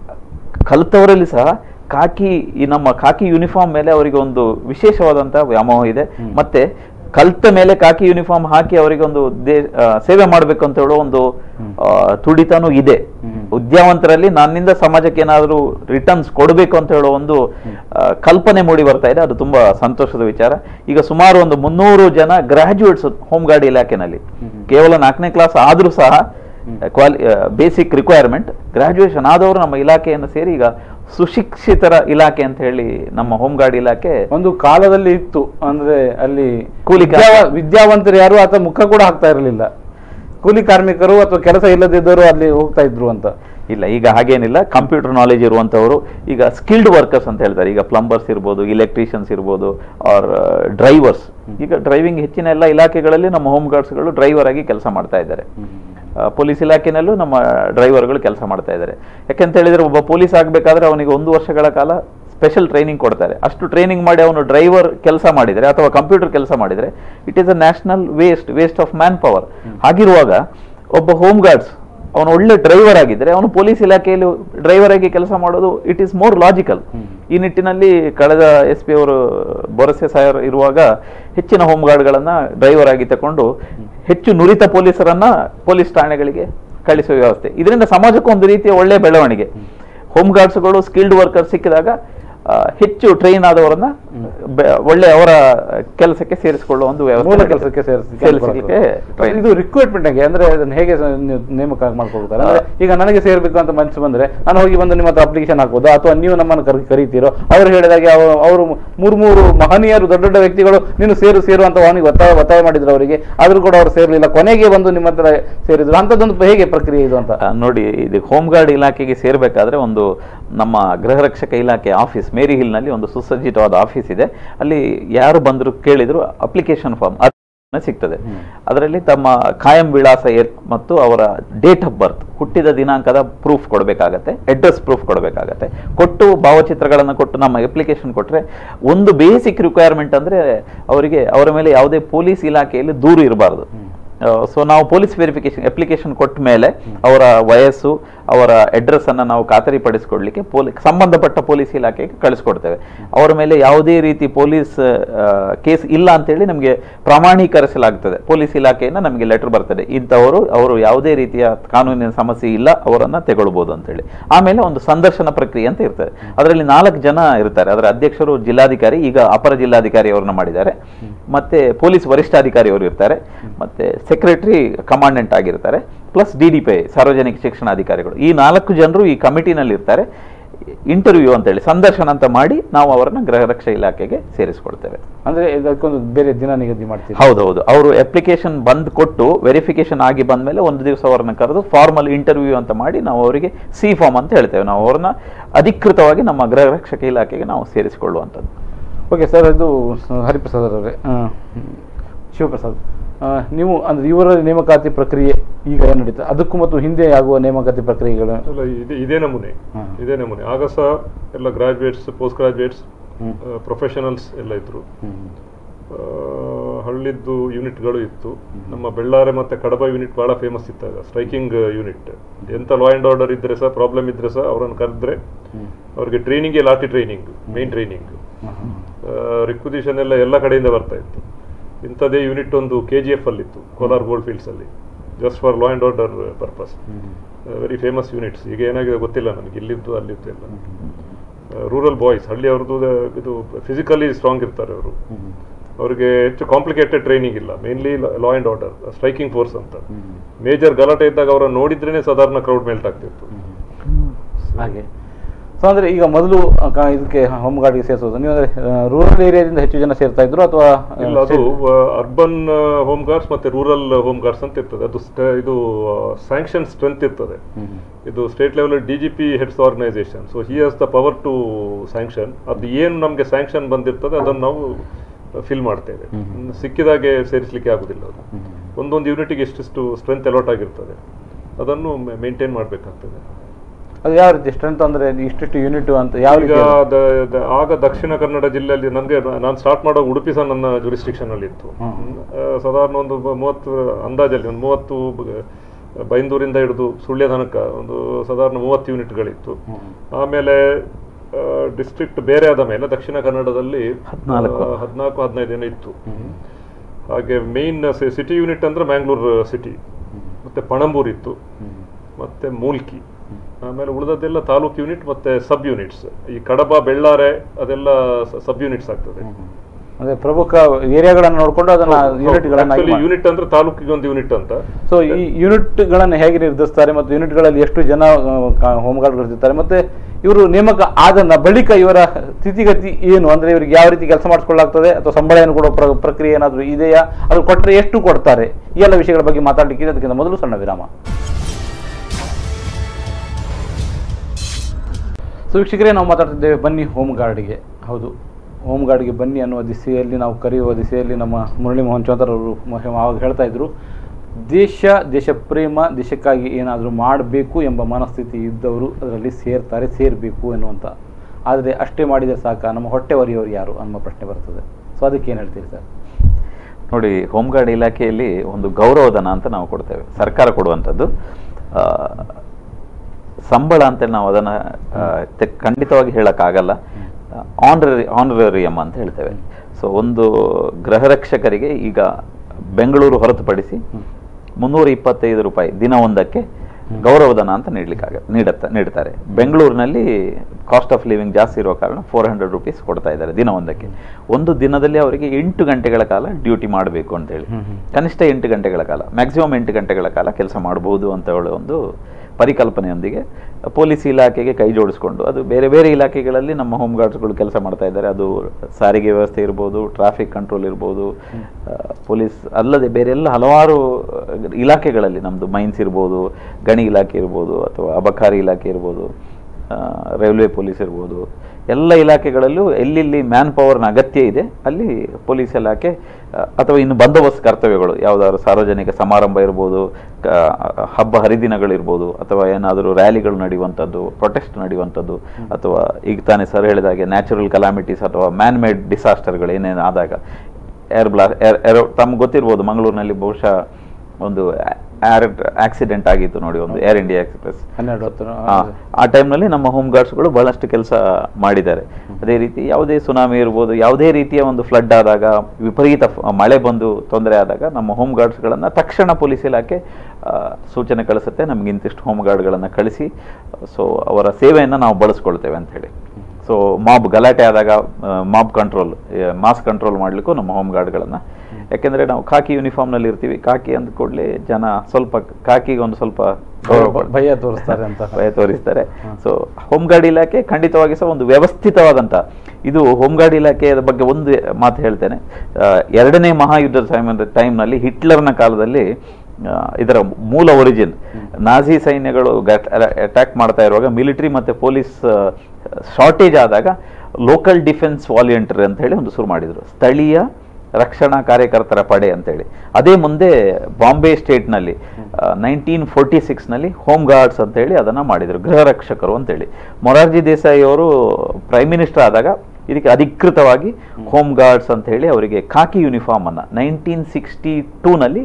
B: ಕಲಿತವರಲ್ಲಿ ಸಹ ಕಾಕಿ ಈ ನಮ್ಮ ಕಾಕಿ ಯೂನಿಫಾರ್ಮ್ ಮೇಲೆ ಅವರಿಗೆ ಒಂದು ವಿಶೇಷವಾದಂತಹ ವ್ಯಾಮೋಹ ಇದೆ ಮತ್ತೆ ಕಲ್ತ ಮೇಲೆ ಕಾಕಿ ಯೂನಿಫಾರ್ಮ್ ಹಾಕಿ ಅವರಿಗೆ ಒಂದು ದೇ ಆ, ಸೇವೆ ಮಾಡಬೇಕು ಅಂತ ಹೇಳೋ ಒಂದು ಆ, ತುಡಿತನೂ ಇದೆ
A: ಹ್ಮ್.
B: ವಿದ್ಯಾವಂತರಲ್ಲಿ ನನ್ನಿಂದ ಸಮಾಜಕ್ಕೆ ಏನಾದರೂ ರಿಟರ್ನ್ಸ್ ಕೊಡಬೇಕು ಅಂತ ಹೇಳೋ ಒಂದು ಆ, ಕಲ್ಪನೆ ಮೂಡಿ ಬರ್ತಾ ಇದೆ ಅದು ತುಂಬಾ ಸಂತೋಷದ ವಿಚಾರ ಈಗ ಸುಮಾರು ಒಂದು ಮುನ್ನೂರು ಜನ ಗ್ರಾಜ್ಯುಯೇಟ್ಸ್ ಹೋಮ್ ಗಾರ್ಡ್ ಇಲಾಖೆನಲ್ಲಿ ಕೇವಲ ನಾಲ್ಕನೇ ಕ್ಲಾಸ್ ಆದರೂ ಸಹ ಕ್ವಾಲಿ ಬೇಸಿಕ್ ರಿಕ್ವೈರ್ಮೆಂಟ್ ಗ್ರಾಜುಯೇಷನ್ ಆದವರು ನಮ್ಮ ಇಲಾಖೆಯನ್ನು ಸೇರಿ ಈಗ ಸುಶಿಕ್ಷಿತರ ಇಲಾಖೆ ಅಂತ ಹೇಳಿ ನಮ್ಮ ಹೋಮ್ ಗಾರ್ಡ್ ಇಲಾಖೆ
A: ಒಂದು ಕಾಲದಲ್ಲಿ ಇತ್ತು ಅಂದ್ರೆ ಅಲ್ಲಿ
B: ಕೂಲಿ
A: ವಿದ್ಯಾವ- ವಿದ್ಯಾವಂತರು ಯಾರು ಅಥವಾ ಮುಖ ಕೂಡ ಹಾಕ್ತಾ ಇರಲಿಲ್ಲ ಕೂಲಿ ಕಾರ್ಮಿಕರು ಅಥವಾ ಕೆಲಸ ಇಲ್ಲದಿದ್ದರು ಅಲ್ಲಿ ಹೋಗ್ತಾ ಇದ್ರು ಅಂತ
B: ಇಲ್ಲ ಈಗ ಹಾಗೇನಿಲ್ಲ ಕಂಪ್ಯೂಟರ್ ನಾಲೆಜ್ ಇರುವಂಥವರು ಈಗ ಸ್ಕಿಲ್ಡ್ ವರ್ಕರ್ಸ್ ಅಂತ ಹೇಳ್ತಾರೆ ಈಗ ಪ್ಲಂಬರ್ಸ್ ಇರ್ಬೋದು ಇಲೆಕ್ಟ್ರಿಷಿಯನ್ಸ್ ಇರ್ಬೋದು ಆರ್ ಡ್ರೈವರ್ಸ್ ಈಗ ಡ್ರೈವಿಂಗ್ ಹೆಚ್ಚಿನ ಎಲ್ಲ ಇಲಾಖೆಗಳಲ್ಲಿ ನಮ್ಮ ಹೋಮ್ ಗಾರ್ಡ್ಸ್ಗಳು ಡ್ರೈವರ್ ಆಗಿ ಕೆಲಸ ಮಾಡ್ತಾ ಇದ್ದಾರೆ ಆ, ಪೊಲೀಸ್ ಇಲಾಖೆನಲ್ಲೂ ನಮ್ಮ ಡ್ರೈವರ್ಗಳು ಕೆಲಸ ಮಾಡ್ತಾ ಇದ್ದಾರೆ ಯಾಕೆಂತ ಹೇಳಿದ್ರೆ ಒಬ್ಬ ಪೊಲೀಸ್ ಆಗಬೇಕಾದ್ರೆ ಅವನಿಗೆ ಒಂದು ವರ್ಷಗಳ ಕಾಲ ಸ್ಪೆಷಲ್ ಟ್ರೈನಿಂಗ್ ಕೊಡ್ತಾರೆ ಅಷ್ಟು ಟ್ರೈನಿಂಗ್ ಮಾಡಿ ಅವನು ಡ್ರೈವರ್ ಕೆಲಸ ಮಾಡಿದರೆ ಅಥವಾ ಕಂಪ್ಯೂಟರ್ ಕೆಲಸ ಮಾಡಿದರೆ it is a national waste waste of man power ಹಾಗಿರುವಾಗ ಒಬ್ಬ ಹೋಮ್ ಗಾರ್ಡ್ಸ್ ಅವನು ಒಳ್ಳೆ ಡ್ರೈವರ್ ಆಗಿದ್ರೆ ಅವನು ಪೊಲೀಸ್ ಇಲಾಖೆಯಲ್ಲಿ ಡ್ರೈವರ್ ಆಗಿ ಕೆಲಸ ಮಾಡೋದು ಇಟ್ ಈಸ್ ಮೋರ್ ಲಾಜಿಕಲ್ ಈ ನಿಟ್ಟಿನಲ್ಲಿ ಕಳೆದ ಎಸ್ ಪಿ ಅವರು ಭರವಸೆ ಸಾಯರ್ ಇರುವಾಗ ಹೆಚ್ಚಿನ ಹೋಮ್ ಗಾರ್ಡ್ಗಳನ್ನ ಡ್ರೈವರ್ ಆಗಿ ತಕೊಂಡು ಹೆಚ್ಚು ನುರಿತ ಪೊಲೀಸರನ್ನ ಪೊಲೀಸ್ ಠಾಣೆಗಳಿಗೆ ಕಳಿಸುವ ವ್ಯವಸ್ಥೆ ಇದರಿಂದ ಸಮಾಜಕ್ಕೂ ಒಂದು ರೀತಿಯ ಒಳ್ಳೆಯ ಬೆಳವಣಿಗೆ ಹೋಮ್ ಗಾರ್ಡ್ಸ್ಗಳು ಸ್ಕಿಲ್ಡ್ ವರ್ಕರ್ ಸಿಕ್ಕಿದಾಗ ಆ, ಹೆಚ್ಚು ಟ್ರೈನ್ ಆದವರನ್ನ ಬೆ- ಒಳ್ಳೆ ಅವರ ಕೆಲಸಕ್ಕೆ ಸೇರಿಸಿಕೊಳ್ಳುವ ಒಂದು ವ್ಯವಸ್ಥೆ
A: ಮೂಲ
B: ನಡೀತದೆ.
A: ಕೆಲಸಕ್ಕೆ ಸೇರಿಸ್ಲಿಕ್ಕೆ
B: ಸೇರಿಸಲಿಕ್ಕೆ
A: ಅನುಕೂಲ
B: train.
A: ಆಗ್ತದೆ. ಇದು ರಿಕ್ರೂಟ್ಮೆಂಟ್ ಆಗಿ ಅಂದ್ರೆ ಅದನ್ನ ಹೇಗೆ ಸ- ನೀವು ನೇಮಕ ಮಾಡ್ಕೊಳ್ತಾರೆ ಅಂದ್ರೆ ಈಗ ನನಗೆ ಸೇರ್ಬೇಕು ಅಂತ ಮನಸ್ಸು ಬಂದ್ರೆ ನಾನು ಹೋಗಿ ಬಂದು ನಿಮ್ಮ ಹತ್ರ ಅಪ್ಲಿಕೇಶನ್ ಹಾಕೋದು ಅಥವಾ ನೀವು ನಮ್ಮನ್ನು ಕರಿ ಕರೀತೀರೋ ಅವ್ರು ಹೇಳಿದಾಗೆ ಅವರು ಅವರು ಮೂರು ಮೂರು ಮಹನೀಯರು ದೊಡ್ಡ ದೊಡ್ಡ ವ್ಯಕ್ತಿಗಳು ನೀನು ಸೇರು ಸೇರು ಅಂತ ಅವನಿಗೆ ಒತ್ತಾಯ ಒತ್ತಾಯ ಮಾಡಿದ್ರು ಅವರಿಗೆ ಆದ್ರೂ ಕೂಡ ಅವರು ಸೇರ್ಲಿಲ್ಲ ಕೊನೆಗೆ ಬಂದು ನಿಮ್ಮ ಹತ್ರ ಸೇರಿದ್ರು ಅಂಥದ್ದೊಂದು ಹೇಗೆ ಪ್ರಕ್ರಿಯೆ ಇದು ಅಂತ
B: ಆ, ನೋಡಿ ಇದು ಹೋಮ್ ಗಾರ್ಡ್ ಇಲಾಖೆಗೆ ಸೇರ್ಬೇಕಾದ್ರೆ ಒಂದು ನಮ್ಮ ಗೃಹ ರಕ್ಷಕ ಇಲಾಖೆ ಆಫೀಸ್ ಮೇರಿ ಹಿಲ್ನಲ್ಲಿ ಒಂದು ಸುಸಜ್ಜಿತವಾದ ಆಫೀಸ್ ಇದೆ ಅಲ್ಲಿ ಯಾರು ಬಂದ್ರು ಕೇಳಿದ್ರು ಅಪ್ಲಿಕೇಶನ್ ಫಾರ್ಮ್ ಸಿಗ್ತದೆ ಅದರಲ್ಲಿ ತಮ್ಮ ಕಾಯಂ ವಿಳಾಸ ಏರ್- ಮತ್ತು ಅವರ ಡೇಟ್ ಆಫ್ ಬರ್ತ್ ಹುಟ್ಟಿದ ದಿನಾಂಕದ ಪ್ರೂಫ್ ಕೊಡಬೇಕಾಗತ್ತೆ ಅಡ್ರೆಸ್ ಪ್ರೂಫ್ ಕೊಡಬೇಕಾಗತ್ತೆ ಕೊಟ್ಟು ಭಾವಚಿತ್ರಗಳನ್ನು ಕೊಟ್ಟು ನಮ್ಮ ಅಪ್ಲಿಕೇಶನ್ ಕೊಟ್ಟರೆ ಒಂದು ಬೇಸಿಕ್ ರಿಕ್ವೈರ್ಮೆಂಟ್ ಅಂದರೆ ಅವರಿಗೆ ಅವರ ಮೇಲೆ ಯಾವುದೇ ಪೊಲೀಸ್ ಇಲಾಖೆಯಲ್ಲಿ ದೂರು ಇರಬಾರ್ದು ಸೊ ನಾವು ಪೊಲೀಸ್ ವೆರಿಫಿಕೇಶನ್ ಅಪ್ಲಿಕೇಶನ್ ಕೊಟ್ಟ ಮೇಲೆ ಅವರ ವಯಸ್ಸು ಅವರ ಅಡ್ರೆಸ್ ಅನ್ನ ನಾವು ಖಾತರಿಪಡಿಸಿಕೊಡ್ಲಿಕ್ಕೆ ಪೊಲೀಸ್ ಸಂಬಂಧಪಟ್ಟ ಪೊಲೀಸ್ ಇಲಾಖೆಗೆ ಕಳಿಸ್ಕೊಡ್ತೇವೆ ಅವರ ಮೇಲೆ ಯಾವುದೇ ರೀತಿ ಪೊಲೀಸ್ ಕೇಸ್ ಇಲ್ಲ ಅಂತೇಳಿ ನಮಗೆ ಪ್ರಮಾಣೀಕರಿಸಲಾಗ್ತದೆ ಪೊಲೀಸ್ ಇಲಾಖೆಯಿಂದ ನಮಗೆ ಲೆಟರ್ ಬರ್ತದೆ ಇಂಥವರು ಅವರು ಯಾವುದೇ ರೀತಿಯ ಕಾನೂನಿನ ಸಮಸ್ಯೆ ಇಲ್ಲ ಅವರನ್ನ ತಗೊಳ್ಬೋದು ಅಂತೇಳಿ ಆಮೇಲೆ ಒಂದು ಸಂದರ್ಶನ ಪ್ರಕ್ರಿಯೆ ಅಂತ ಇರ್ತದೆ ಅದರಲ್ಲಿ ನಾಲ್ಕು ಜನ ಇರ್ತಾರೆ ಅದರ ಅಧ್ಯಕ್ಷರು ಜಿಲ್ಲಾಧಿಕಾರಿ ಈಗ ಅಪರ ಜಿಲ್ಲಾಧಿಕಾರಿ ಅವರನ್ನ ಮಾಡಿದ್ದಾರೆ ಮತ್ತೆ ಪೊಲೀಸ್ ವರಿಷ್ಠಾಧಿಕಾರಿ ಅವರು ಇರ್ತಾರೆ ಮತ್ತೆ ಸೆಕ್ರೆಟರಿ ಕಮಾಂಡೆಂಟ್ ಆಗಿರ್ತಾರೆ ಪ್ಲಸ್ ಡಿ ಡಿ ಪಿ ಸಾರ್ವಜನಿಕ ಶಿಕ್ಷಣಾಧಿಕಾರಿಗಳು ಈ ನಾಲ್ಕು ಜನರು ಈ ಕಮಿಟಿನಲ್ಲಿ ಇರ್ತಾರೆ ಇಂಟರ್ವ್ಯೂ ಅಂತೇಳಿ ಸಂದರ್ಶನ ಅಂತ ಮಾಡಿ ನಾವು ಅವರನ್ನ ಗೃಹ ರಕ್ಷಾ ಇಲಾಖೆಗೆ ಸೇರಿಸ್ಕೊಳ್ತೇವೆ
A: ಅಂದ್ರೆ ಇದಕ್ಕೊಂದು ಬೇರೆ ದಿನ ನಿಗದಿ ಮಾಡ್ತೀವಿ
B: ಹೌದೌದು ಅವರು ಅಪ್ಲಿಕೇಶನ್ ಬಂದ್ ಕೊಟ್ಟು ವೆರಿಫಿಕೇಶನ್ ಆಗಿ ಬಂದ್ಮೇಲೆ ಒಂದು ದಿವಸ ಅವರನ್ನ ಕರೆದು ಫಾರ್ಮಲ್ ಇಂಟರ್ವ್ಯೂ ಅಂತ ಮಾಡಿ ನಾವು ಅವರಿಗೆ ಸಿ ಫಾರ್ಮ್ ಅಂತ ಹೇಳ್ತೇವೆ ನಾವು ಅವ್ರನ್ನ ಅಧಿಕೃತವಾಗಿ ನಮ್ಮ ಗೃಹ ರಕ್ಷಕ ಇಲಾಖೆಗೆ ನಾವು ಸೇರಿಸಿಕೊಳ್ಳುವಂಥದ್ದು
A: ಓಕೆ ಸರ್ ಇದು ಸ- ಹರಿಪ್ರಸಾದ್ ಅವರೇ ಆ, ಶಿವಪ್ರಸಾದ್ ಆ, ನೀವು ಅಂದ್ರೆ ಇವರ ನೇಮಕಾತಿ ಪ್ರಕ್ರಿಯೆ ಈಗ ಏನು ನಡೀತದೆ ಅದಕ್ಕೂ ಮತ್ತು ಹಿಂದೆ ಆಗುವ ನೇಮಕಾತಿ ಪ್ರಕ್ರಿಯೆಗಳು
C: ಅಲ್ಲ ಇದೇ ಇದೇ ನಮೂನೆ
A: ಹಾ.
C: ಇದೇ ನಮೂನೆ ಆಗ ಸಹ ಎಲ್ಲ ಗ್ರಾಜುಯೇಟ್ಸ್ ಪೋಸ್ಟ್ ಗ್ರಾಜುಯೇಟ್ಸ್
A: ಹ್ಮ್.
C: ಪ್ರೊಫೆಷನಲ್ಸ್ ಎಲ್ಲ ಇದ್ರು
A: ಹ್ಮ್.
C: ಆ, ಹಳ್ಳಿದ್ದು ಯೂನಿಟ್ಗಳು ಇತ್ತು ನಮ್ಮ ಬೆಳ್ಳಾರೆ ಮತ್ತೆ ಕಡಬ ಯೂನಿಟ್ ಬಹಳ ಫೇಮಸ್ ಇತ್ತಾಗ ಸ್ಟ್ರೈಕಿಂಗ್ ಯೂನಿಟ್ ಎಂತ ಲಾ ಆ್ಯಂಡ್ ಆರ್ಡರ್ ಇದ್ರೆ ಸಹ ಪ್ರಾಬ್ಲಮ್ ಇದ್ರೆ ಸಹ ಅವರನ್ನು ಕರೆದ್ರೆ
A: ಹ್ಮ್.
C: ಅವ್ರಿಗೆ training lathi training main training
A: ಹ್ಮ್. ಹ್ಮ್.
C: ರಿಕ್ವಿಸಿಷನ್ ಎಲ್ಲ ಎಲ್ಲ ಕಡೆಯಿಂದ ಬರ್ತಾ ಇತ್ತು ಇಂಥದ್ದೇ ಯೂನಿಟ್ ಒಂದು ಕೆ ಜಿ ಎಫ್ ಅಲ್ಲಿತ್ತು ಕೋಲಾರ್ ಗೋಲ್ಡ್ ಫೀಲ್ಡ್ಸ್ ಅಲ್ಲಿ just for law and order purpose very famous units ಈಗ ಏನಾಗಿದೆ ಗೊತ್ತಿಲ್ಲ ನನಗೆ ಇಲ್ಲಿದ್ದು ಅಲ್ಲಿದ್ದು ಎಲ್ಲ ರೂರಲ್ ಬಾಯ್ಸ್ ಹಳ್ಳಿ ಅವ್ರದ್ದು ಇದು ಫಿಸಿಕಲಿ ಸ್ಟ್ರಾಂಗ್ ಇರ್ತಾರೆ ಅವರು ಅವರಿಗೆ ಹೆಚ್ಚು ಕಾಂಪ್ಲಿಕೇಟೆಡ್ ಟ್ರೈನಿಂಗ್ ಇಲ್ಲ mainly law and order striking force ಅಂತ ಮೇಜರ್ ಗಲಾಟೆ ಇದ್ದಾಗ ಅವರ ನೋಡಿದ್ರೇನೆ ಸಾಧಾರಣ ಕ್ರೌಡ್ ಮೆಲ್ಟ್ ಆಗ್ತಿತ್ತು
A: ಹಾಗೆ ಸೊ ಅಂದ್ರೆ ಈಗ ಮೊದಲು ಅ, ಕ- ಇದಕ್ಕೆ ಹೋಮ್ ಗಾರ್ಡ್ಗೆ ಸೇರಿಸೋದು ನೀವು ಅಂದ್ರೆ ರೂರಲ್ ಏರಿಯಾದಿಂದ ಹೆಚ್ಚು ಜನ ಸೇರ್ತಾ ಇದ್ರು ಅಥವಾ ಆ,
C: ಇಲ್ಲ ಅದು ಅರ್ಬನ್ ಹೋಮ್ ಗಾರ್ಡ್ಸ್ ಮತ್ತೆ ರೂರಲ್ ಹೋಮ್ ಗಾರ್ಡ್ಸ್ ಅಂತ ಇರ್ತದೆ ಅದು sta- ಇದು ಸ್ಯಾಂಕ್ಷನ್ ಸ್ಟ್ರೆಂತ್ ಇರ್ತದೆ
A: ಹ್ಮ್.
C: ಇದು state level D G P heads organisation so he has the power to sanction ಅದು ಏನು ನಮಗೆ ಸ್ಯಾಂಕ್ಷನ್ ಬಂದಿರ್ತದೆ ಅದನ್ನು ನಾವು ಫಿಲ್ ಮಾಡ್ತೇವೆ ಸಿಕ್ಕಿದಾಗೆ ಸೇರಿಸಲಿಕ್ಕೆ ಆಗುದಿಲ್ಲ ಅದು ಒಂದೊಂದು ಯೂನಿಟಿಗೆ ಎಷ್ಟಿಷ್ಟು ಸ್ಟ್ರೆಂತ್ ಅಲಾಟ್ ಆಗಿರ್ತದೆ ಅದನ್ನು ಮೇಂಟೈನ್ ಮಾಡಬೇಕಾಗ್ತದೆ
A: ಅದು ಯಾವ ರೀತಿ ಸ್ಟ್ರೆಂತ್ ಅಂದ್ರೆ ಇಷ್ಟಿಷ್ಟು ಯೂನಿಟ್ ಅಂತ ಯಾವ
C: ಈಗ
A: ರೀತಿ
C: ದ- ದ- ಆಗ ದಕ್ಷಿಣ ಕನ್ನಡ ಜಿಲ್ಲೆಯಲ್ಲಿ ನನಗೆ ನಾನು ಸ್ಟಾರ್ಟ್ ಮಾಡೋ ಉಡುಪಿ ಸಹ ನನ್ನ ಜುರಿಸ್ಟಿಕ್ಷನ್ ಅಲ್ಲಿ ಇತ್ತು
A: ಹ್ಮ್.
C: ಆ, ಸಾಧಾರಣ ಒಂದು ಬ- ಮೂವತ್ತು ಅಂದಾಜಲ್ಲಿ ಒಂದು ಮೂವತ್ತು ಬ- ಬೈಂದೂರಿಂದ ಹಿಡಿದು ಸುಳ್ಯ ತನಕ ಒಂದು ಸಾಧಾರಣ ಮೂವತ್ತು ಯೂನಿಟ್ಗಳಿತ್ತು ಆಮೇಲೆ ಡಿಸ್ಟ್ರಿಕ್ಟ್ ಬೇರೆ ಆದ ಮೇಲೆ ದಕ್ಷಿಣ ಕನ್ನಡದಲ್ಲಿ
B: ಹದ್ನಾಲ್ಕು.
C: ಆ, ಹದ್ನಾಲ್ಕು ಹದಿನೈದು ಏನೋ ಇತ್ತು ಹಾಗೆ ಮೇನ್ ಸಿಟಿ ಯೂನಿಟ್ ಅಂದ್ರೆ ಮ್ಯಾಂಗ್ಳೂರ್ ಸಿಟಿ ಮತ್ತೆ ಪಣಂಬೂರ್ ಇತ್ತು ಮತ್ತೆ ಮೂಲ್ಕಿ ಆಮೇಲೆ ಉಳಿದದ್ದೆಲ್ಲ ತಾಲೂಕ್ ಯೂನಿಟ್ ಮತ್ತೆ ಸಬ್ ಯೂನಿಟ್ಸ್ ಈ ಕಡಬ ಬೆಳ್ಳಾರೆ ಅದೆಲ್ಲ ಸಬ್ ಯೂನಿಟ್ಸ್ ಆಗ್ತದೆ
A: ಅಂದ್ರೆ ಪ್ರಮುಖ ಏರಿಯಾಗಳನ್ನು ನೋಡಿಕೊಂಡು ಅದನ್ನ ಯೂನಿಟ್ಗಳನ್ನ
C: ಯೂನಿಟ್ ಅಂದ್ರೆ ತಾಲೂಕಿಗೆ ಒಂದು ಯೂನಿಟ್ ಅಂತ
A: ಸೊ ಈ ಯೂನಿಟ್ಗಳನ್ನು ಹೇಗೆ ನಿರ್ಧರಿಸ್ತಾರೆ ಮತ್ತು ಯೂನಿಟ್ಗಳಲ್ಲಿ ಎಷ್ಟು ಜನ ಹೋಮ್ ಗಾರ್ಡ್ ಇರ್ತಾರೆ ಮತ್ತೆ ಇವರು ನೇಮಕ ಆದ ನ- ಬಳಿಕ ಇವರ ಸ್ಥಿತಿಗತಿ ಏನು ಅಂದ್ರೆ ಇವರಿಗೆ ಯಾವ ರೀತಿ ಕೆಲಸ ಮಾಡಿಸ್ಕೊಳ್ಳಾಗ್ತದೆ ಅಥವಾ ಸಂಬಳ ಏನು ಕೊಡೋ ಪ್ರ- ಪ್ರಕ್ರಿಯೆ ಏನಾದರೂ ಇದೆಯಾ ಅದು ಕೊಟ್ಟರೆ ಎಷ್ಟು ಕೊಡ್ತಾರೆ ಈ ಎಲ್ಲ ವಿಷಯಗಳ ಬಗ್ಗೆ ಮಾತಾಡಲಿಕ್ಕೆ ಅದಕ್ಕಿಂತ ಮೊದಲು ಸಣ್ಣ ವಿರಾಮ ಸೊ ವೀಕ್ಷಕರೇ ನಾವು ಮಾತಾಡ್ತಿದ್ದೇವೆ ಬನ್ನಿ ಹೋಮ್ ಗಾರ್ಡ್ಗೆ ಹೌದು ಹೋಮ್ ಗಾರ್ಡ್ಗೆ ಬನ್ನಿ ಅನ್ನುವ ದಿಸೆಯಲ್ಲಿ ನಾವು ಕರೆಯುವ ದಿಸೆಯಲ್ಲಿ ನಮ್ಮ ಮುರಳಿ ಮೋಹನ್ ಚೌಧರ್ ಅವರು ಮ- ಆವಾಗ ಹೇಳ್ತಾ ಇದ್ರು ದೇಶ ದೇಶ ಪ್ರೇಮ ದೇಶಕ್ಕಾಗಿ ಏನಾದರೂ ಮಾಡಬೇಕು ಎಂಬ ಮನಸ್ಥಿತಿ ಇದ್ದವರು ಅದರಲ್ಲಿ ಸೇರ್ತಾರೆ ಸೇರಬೇಕು ಎನ್ನುವಂಥ ಆದರೆ ಅಷ್ಟೇ ಮಾಡಿದರೆ ಸಾಕ ನಮ್ಮ ಹೊಟ್ಟೆ ಒರೆಯೋರು ಯಾರು ಅನ್ನೋ ಪ್ರಶ್ನೆ ಬರ್ತದೆ ಸೊ ಅದಕ್ಕೆ ಏನು ಹೇಳ್ತೀರಿ ಸರ್
B: ನೋಡಿ ಹೋಮ್ ಗಾರ್ಡ್ ಇಲಾಖೆಯಲ್ಲಿ ಒಂದು ಗೌರವಧನ ಅಂತ ನಾವು ಕೊಡ್ತೇವೆ ಸರ್ಕಾರ ಕೊಡುವಂಥದ್ದು ಆ, ಸಂಬಳ ಅಂತ ನಾವು ಅದನ್ನು ಖಂಡಿತವಾಗಿ ಹೇಳೋಕ್ಕಾಗಲ್ಲ ಆನರರಿ ಆನರರಿಯಮ್ ಅಂತ ಹೇಳ್ತೇವೆ ಸೊ ಒಂದು ಗೃಹರಕ್ಷಕರಿಗೆ ಈಗ ಬೆಂಗಳೂರು ಹೊರತುಪಡಿಸಿ ಮುನ್ನೂರ ಇಪ್ಪತ್ತೈದು ರೂಪಾಯಿ ದಿನವೊಂದಕ್ಕೆ ಗೌರವಧನ ಅಂತ ನೀಡ್ಲಿಕ್ಕಾಗ ನೀಡುತ್ತ ನೀಡ್ತಾರೆ ಬೆಂಗಳೂರಿನಲ್ಲಿ ಕಾಸ್ಟ್ ಆಫ್ ಲಿವಿಂಗ್ ಜಾಸ್ತಿ ಇರೋ ಕಾರಣ ಫೋರ್ ಹಂಡ್ರೆಡ್ ರುಪೀಸ್ ಕೊಡ್ತಾ ಇದ್ದಾರೆ ದಿನವೊಂದಕ್ಕೆ ಒಂದು ದಿನದಲ್ಲಿ ಅವರಿಗೆ ಎಂಟು ಗಂಟೆಗಳ ಕಾಲ ಡ್ಯೂಟಿ ಮಾಡಬೇಕು ಅಂತೇಳಿ ಕನಿಷ್ಠ ಎಂಟು ಗಂಟೆಗಳ ಕಾಲ ಮ್ಯಾಕ್ಸಿಮಮ್ ಎಂಟು ಗಂಟೆಗಳ ಕಾಲ ಕೆಲಸ ಮಾಡಬಹುದು ಅಂತ ಹೇಳೋ ಒಂದು ಪರಿಕಲ್ಪನೆಯೊಂದಿಗೆ ಪೊಲೀಸ್ ಇಲಾಖೆಗೆ ಕೈ ಜೋಡಿಸ್ಕೊಂಡು ಅದು ಬೇರೆ ಬೇರೆ ಇಲಾಖೆಗಳಲ್ಲಿ ನಮ್ಮ ಹೋಮ್ ಗಾರ್ಡ್ಸ್ಗಳು ಕೆಲಸ ಮಾಡ್ತಾ ಇದ್ದಾರೆ ಅದು ಸಾರಿಗೆ ವ್ಯವಸ್ಥೆ ಇರ್ಬೋದು ಟ್ರಾಫಿಕ್ ಕಂಟ್ರೋಲ್ ಇರ್ಬೋದು ಆ, ಪೊಲೀಸ್ ಅಲ್ಲದೆ ಬೇರೆ ಎಲ್ಲ ಹಲವಾರು ಆ, ಇಲಾಖೆಗಳಲ್ಲಿ ನಮ್ಮದು ಮೈನ್ಸ್ ಇರ್ಬೋದು ಗಣಿ ಇಲಾಖೆ ಇರ್ಬೋದು ಅಥವಾ ಅಬಕಾರಿ ಇಲಾಖೆ ಇರ್ಬೋದು ಆ, ರೈಲ್ವೆ ಪೊಲೀಸ್ ಇರ್ಬೋದು ಎಲ್ಲ ಇಲಾಖೆಗಳಲ್ಲೂ ಎಲ್ಲೆಲ್ಲಿ ಮ್ಯಾನ್ ಪವರ್ನ ಅಗತ್ಯ ಇದೆ ಅಲ್ಲಿ ಪೊಲೀಸ್ ಇಲಾಖೆ ಆ, ಅಥವಾ ಇನ್ನು ಬಂದೋಬಸ್ತ್ ಕರ್ತವ್ಯಗಳು ಯಾವುದಾದ್ರು ಸಾರ್ವಜನಿಕ ಸಮಾರಂಭ ಇರ್ಬೋದು ಕ- ಹಬ್ಬ ಹರಿದಿನಗಳಿರ್ಬೋದು ಅಥವಾ ಏನಾದರೂ ರ್ಯಾಲಿಗಳು ನಡೆಯುವಂಥದ್ದು ಪ್ರೊಟೆಸ್ಟ್ ನಡೆಯುವಂಥದ್ದು ಅಥವಾ ಈಗ ತಾನೇ ಸರ್ ಹೇಳಿದಾಗೆ ನ್ಯಾಚುರಲ್ ಕಲಾಮಿಟೀಸ್ ಅಥವಾ ಮ್ಯಾನ್ ಮೇಡ್ ಡಿಸಾಸ್ಟರ್ಗಳು ಏನೇನು ಆದಾಗ ಏರ್ ಬ್ಲಾ ಏರ್ ಏರೋ ತಮ್ಗೆ ಗೊತ್ತಿರ್ಬೋದು ಮಂಗಳೂರಿನಲ್ಲಿ ಬಹುಶಃ ಒಂದು ಏರ್ ಆಕ್ಸಿಡೆಂಟ್ ಆಗಿತ್ತು ನೋಡಿ ಒಂದು ಏರ್ ಇಂಡಿಯಾ ಎಕ್ಸ್ಪ್ರೆಸ್
A: ಹನ್ನೆರಡು ಹೊತ್ತು
B: ಆ, ಆ ಟೈಮ್ನಲ್ಲಿ ನಮ್ಮ ಹೋಮ್ ಗಾರ್ಡ್ಸ್ಗಳು ಬಹಳಷ್ಟು ಕೆಲಸ ಮಾಡಿದ್ದಾರೆ ಅದೇ ರೀತಿ ಯಾವುದೇ ಸುನಾಮಿ ಇರ್ಬೋದು ಯಾವುದೇ ರೀತಿಯ ಒಂದು ಫ್ಲಡ್ ಆದಾಗ ವಿಪರೀತ ಫ- ಮಳೆ ಬಂದು ತೊಂದರೆ ಆದಾಗ ನಮ್ಮ ಹೋಮ್ ಗಾರ್ಡ್ಸ್ಗಳನ್ನು ತಕ್ಷಣ ಪೊಲೀಸ್ ಇಲಾಖೆ ಆ, ಸೂಚನೆ ಕಳಿಸುತ್ತೆ ನಮ್ಗೆ ಇಂತಿಷ್ಟು ಹೋಮ್ ಗಾರ್ಡ್ಗಳನ್ನು ಕಳಿಸಿ ಸೊ ಅವರ ಸೇವೆಯನ್ನು ನಾವು ಬಳಸ್ಕೊಳ್ತೇವೆ ಅಂತ ಹೇಳಿ ಸೊ ಮಾಬ್ ಗಲಾಟೆ ಆದಾಗ ಮಾಬ್ ಕಂಟ್ರೋಲ್ ಮಾಸ್ ಕಂಟ್ರೋಲ್ ಮಾಡಲಿಕ್ಕೂ ನಮ್ಮ ಹೋಮ್ ಗಾರ್ಡ್ಗಳನ್ನು ಯಾಕೆಂದರೆ ನಾವು ಖಾಕಿ ಯೂನಿಫಾರ್ಮ್ನಲ್ಲಿ ಇರ್ತೀವಿ ಖಾಕಿ ಅಂದ ಕೂಡಲೇ ಜನ ಸ್ವಲ್ಪ ಖಾಕಿಗೆ ಒಂದು ಸ್ವಲ್ಪ ಗೌರವ ಕೊಡ್ತಾರೆ.
A: ಭಯ ತೋರಿಸ್ತಾರೆ ಅಂತ
B: ಭಯ ತೋರಿಸ್ತಾರೆ ಸೊ ಹೋಮ್ ಗಾರ್ಡ್ ಇಲಾಖೆ ಖಂಡಿತವಾಗಿ ಸಹ ಒಂದು ವ್ಯವಸ್ಥಿತವಾದಂಥ ಇದು ಹೋಮ್ ಗಾರ್ಡ್ ಇಲಾಖೆಯ ಬಗ್ಗೆ ಒಂದು ಮಾತು ಹೇಳ್ತೇನೆ ಆ, ಎರಡನೇ ಮಹಾಯುದ್ಧದ ಟೈಮ್ ಟೈಮ್ನಲ್ಲಿ ಹಿಟ್ಲರ್ನ ಕಾಲದಲ್ಲಿ ಆ, ಇದರ ಮೂಲ ಒರಿಜಿನ್ ನಾಜಿ ಸೈನ್ಯಗಳು ಅಟ್ಯಾಕ್ ಮಾಡ್ತಾ ಇರುವಾಗ ಮಿಲಿಟರಿ ಮತ್ತು ಪೊಲೀಸ್ ಶಾರ್ಟೇಜ್ ಆದಾಗ ಲೋಕಲ್ ಡಿಫೆನ್ಸ್ ವಾಲಿಯಂಟರ್ ಅಂತ ಹೇಳಿ ಒಂದು ಶುರು ಮಾಡಿದರು ಸ್ಥಳೀಯ ರಕ್ಷಣಾ ಕಾರ್ಯಕರ್ತರ ಪಡೆ ಅಂತೇಳಿ ಅದೇ ಮುಂದೆ ಬಾಂಬೆ ಸ್ಟೇಟ್ನಲ್ಲಿ ನೈನ್ಟೀನ್ ಫೋರ್ಟಿ ಸಿಕ್ಸ್ನಲ್ಲಿ ಹೋಮ್ ಗಾರ್ಡ್ಸ್ ಅಂತೇಳಿ ಅದನ್ನು ಮಾಡಿದರು ಗೃಹ ರಕ್ಷಕರು ಅಂತೇಳಿ ಮೊರಾರ್ಜಿ ದೇಸಾಯಿ ಅವರು ಪ್ರೈಮ್ ಮಿನಿಸ್ಟರ್ ಆದಾಗ ಇದಕ್ಕೆ ಅಧಿಕೃತವಾಗಿ ಹೋಮ್ ಗಾರ್ಡ್ಸ್ ಅಂತ ಹೇಳಿ ಅವರಿಗೆ ಖಾಕಿ ಯೂನಿಫಾರ್ಮ್ ಅನ್ನು ನೈನ್ಟೀನ್ ಸಿಕ್ಸ್ಟಿ ಟೂನಲ್ಲಿ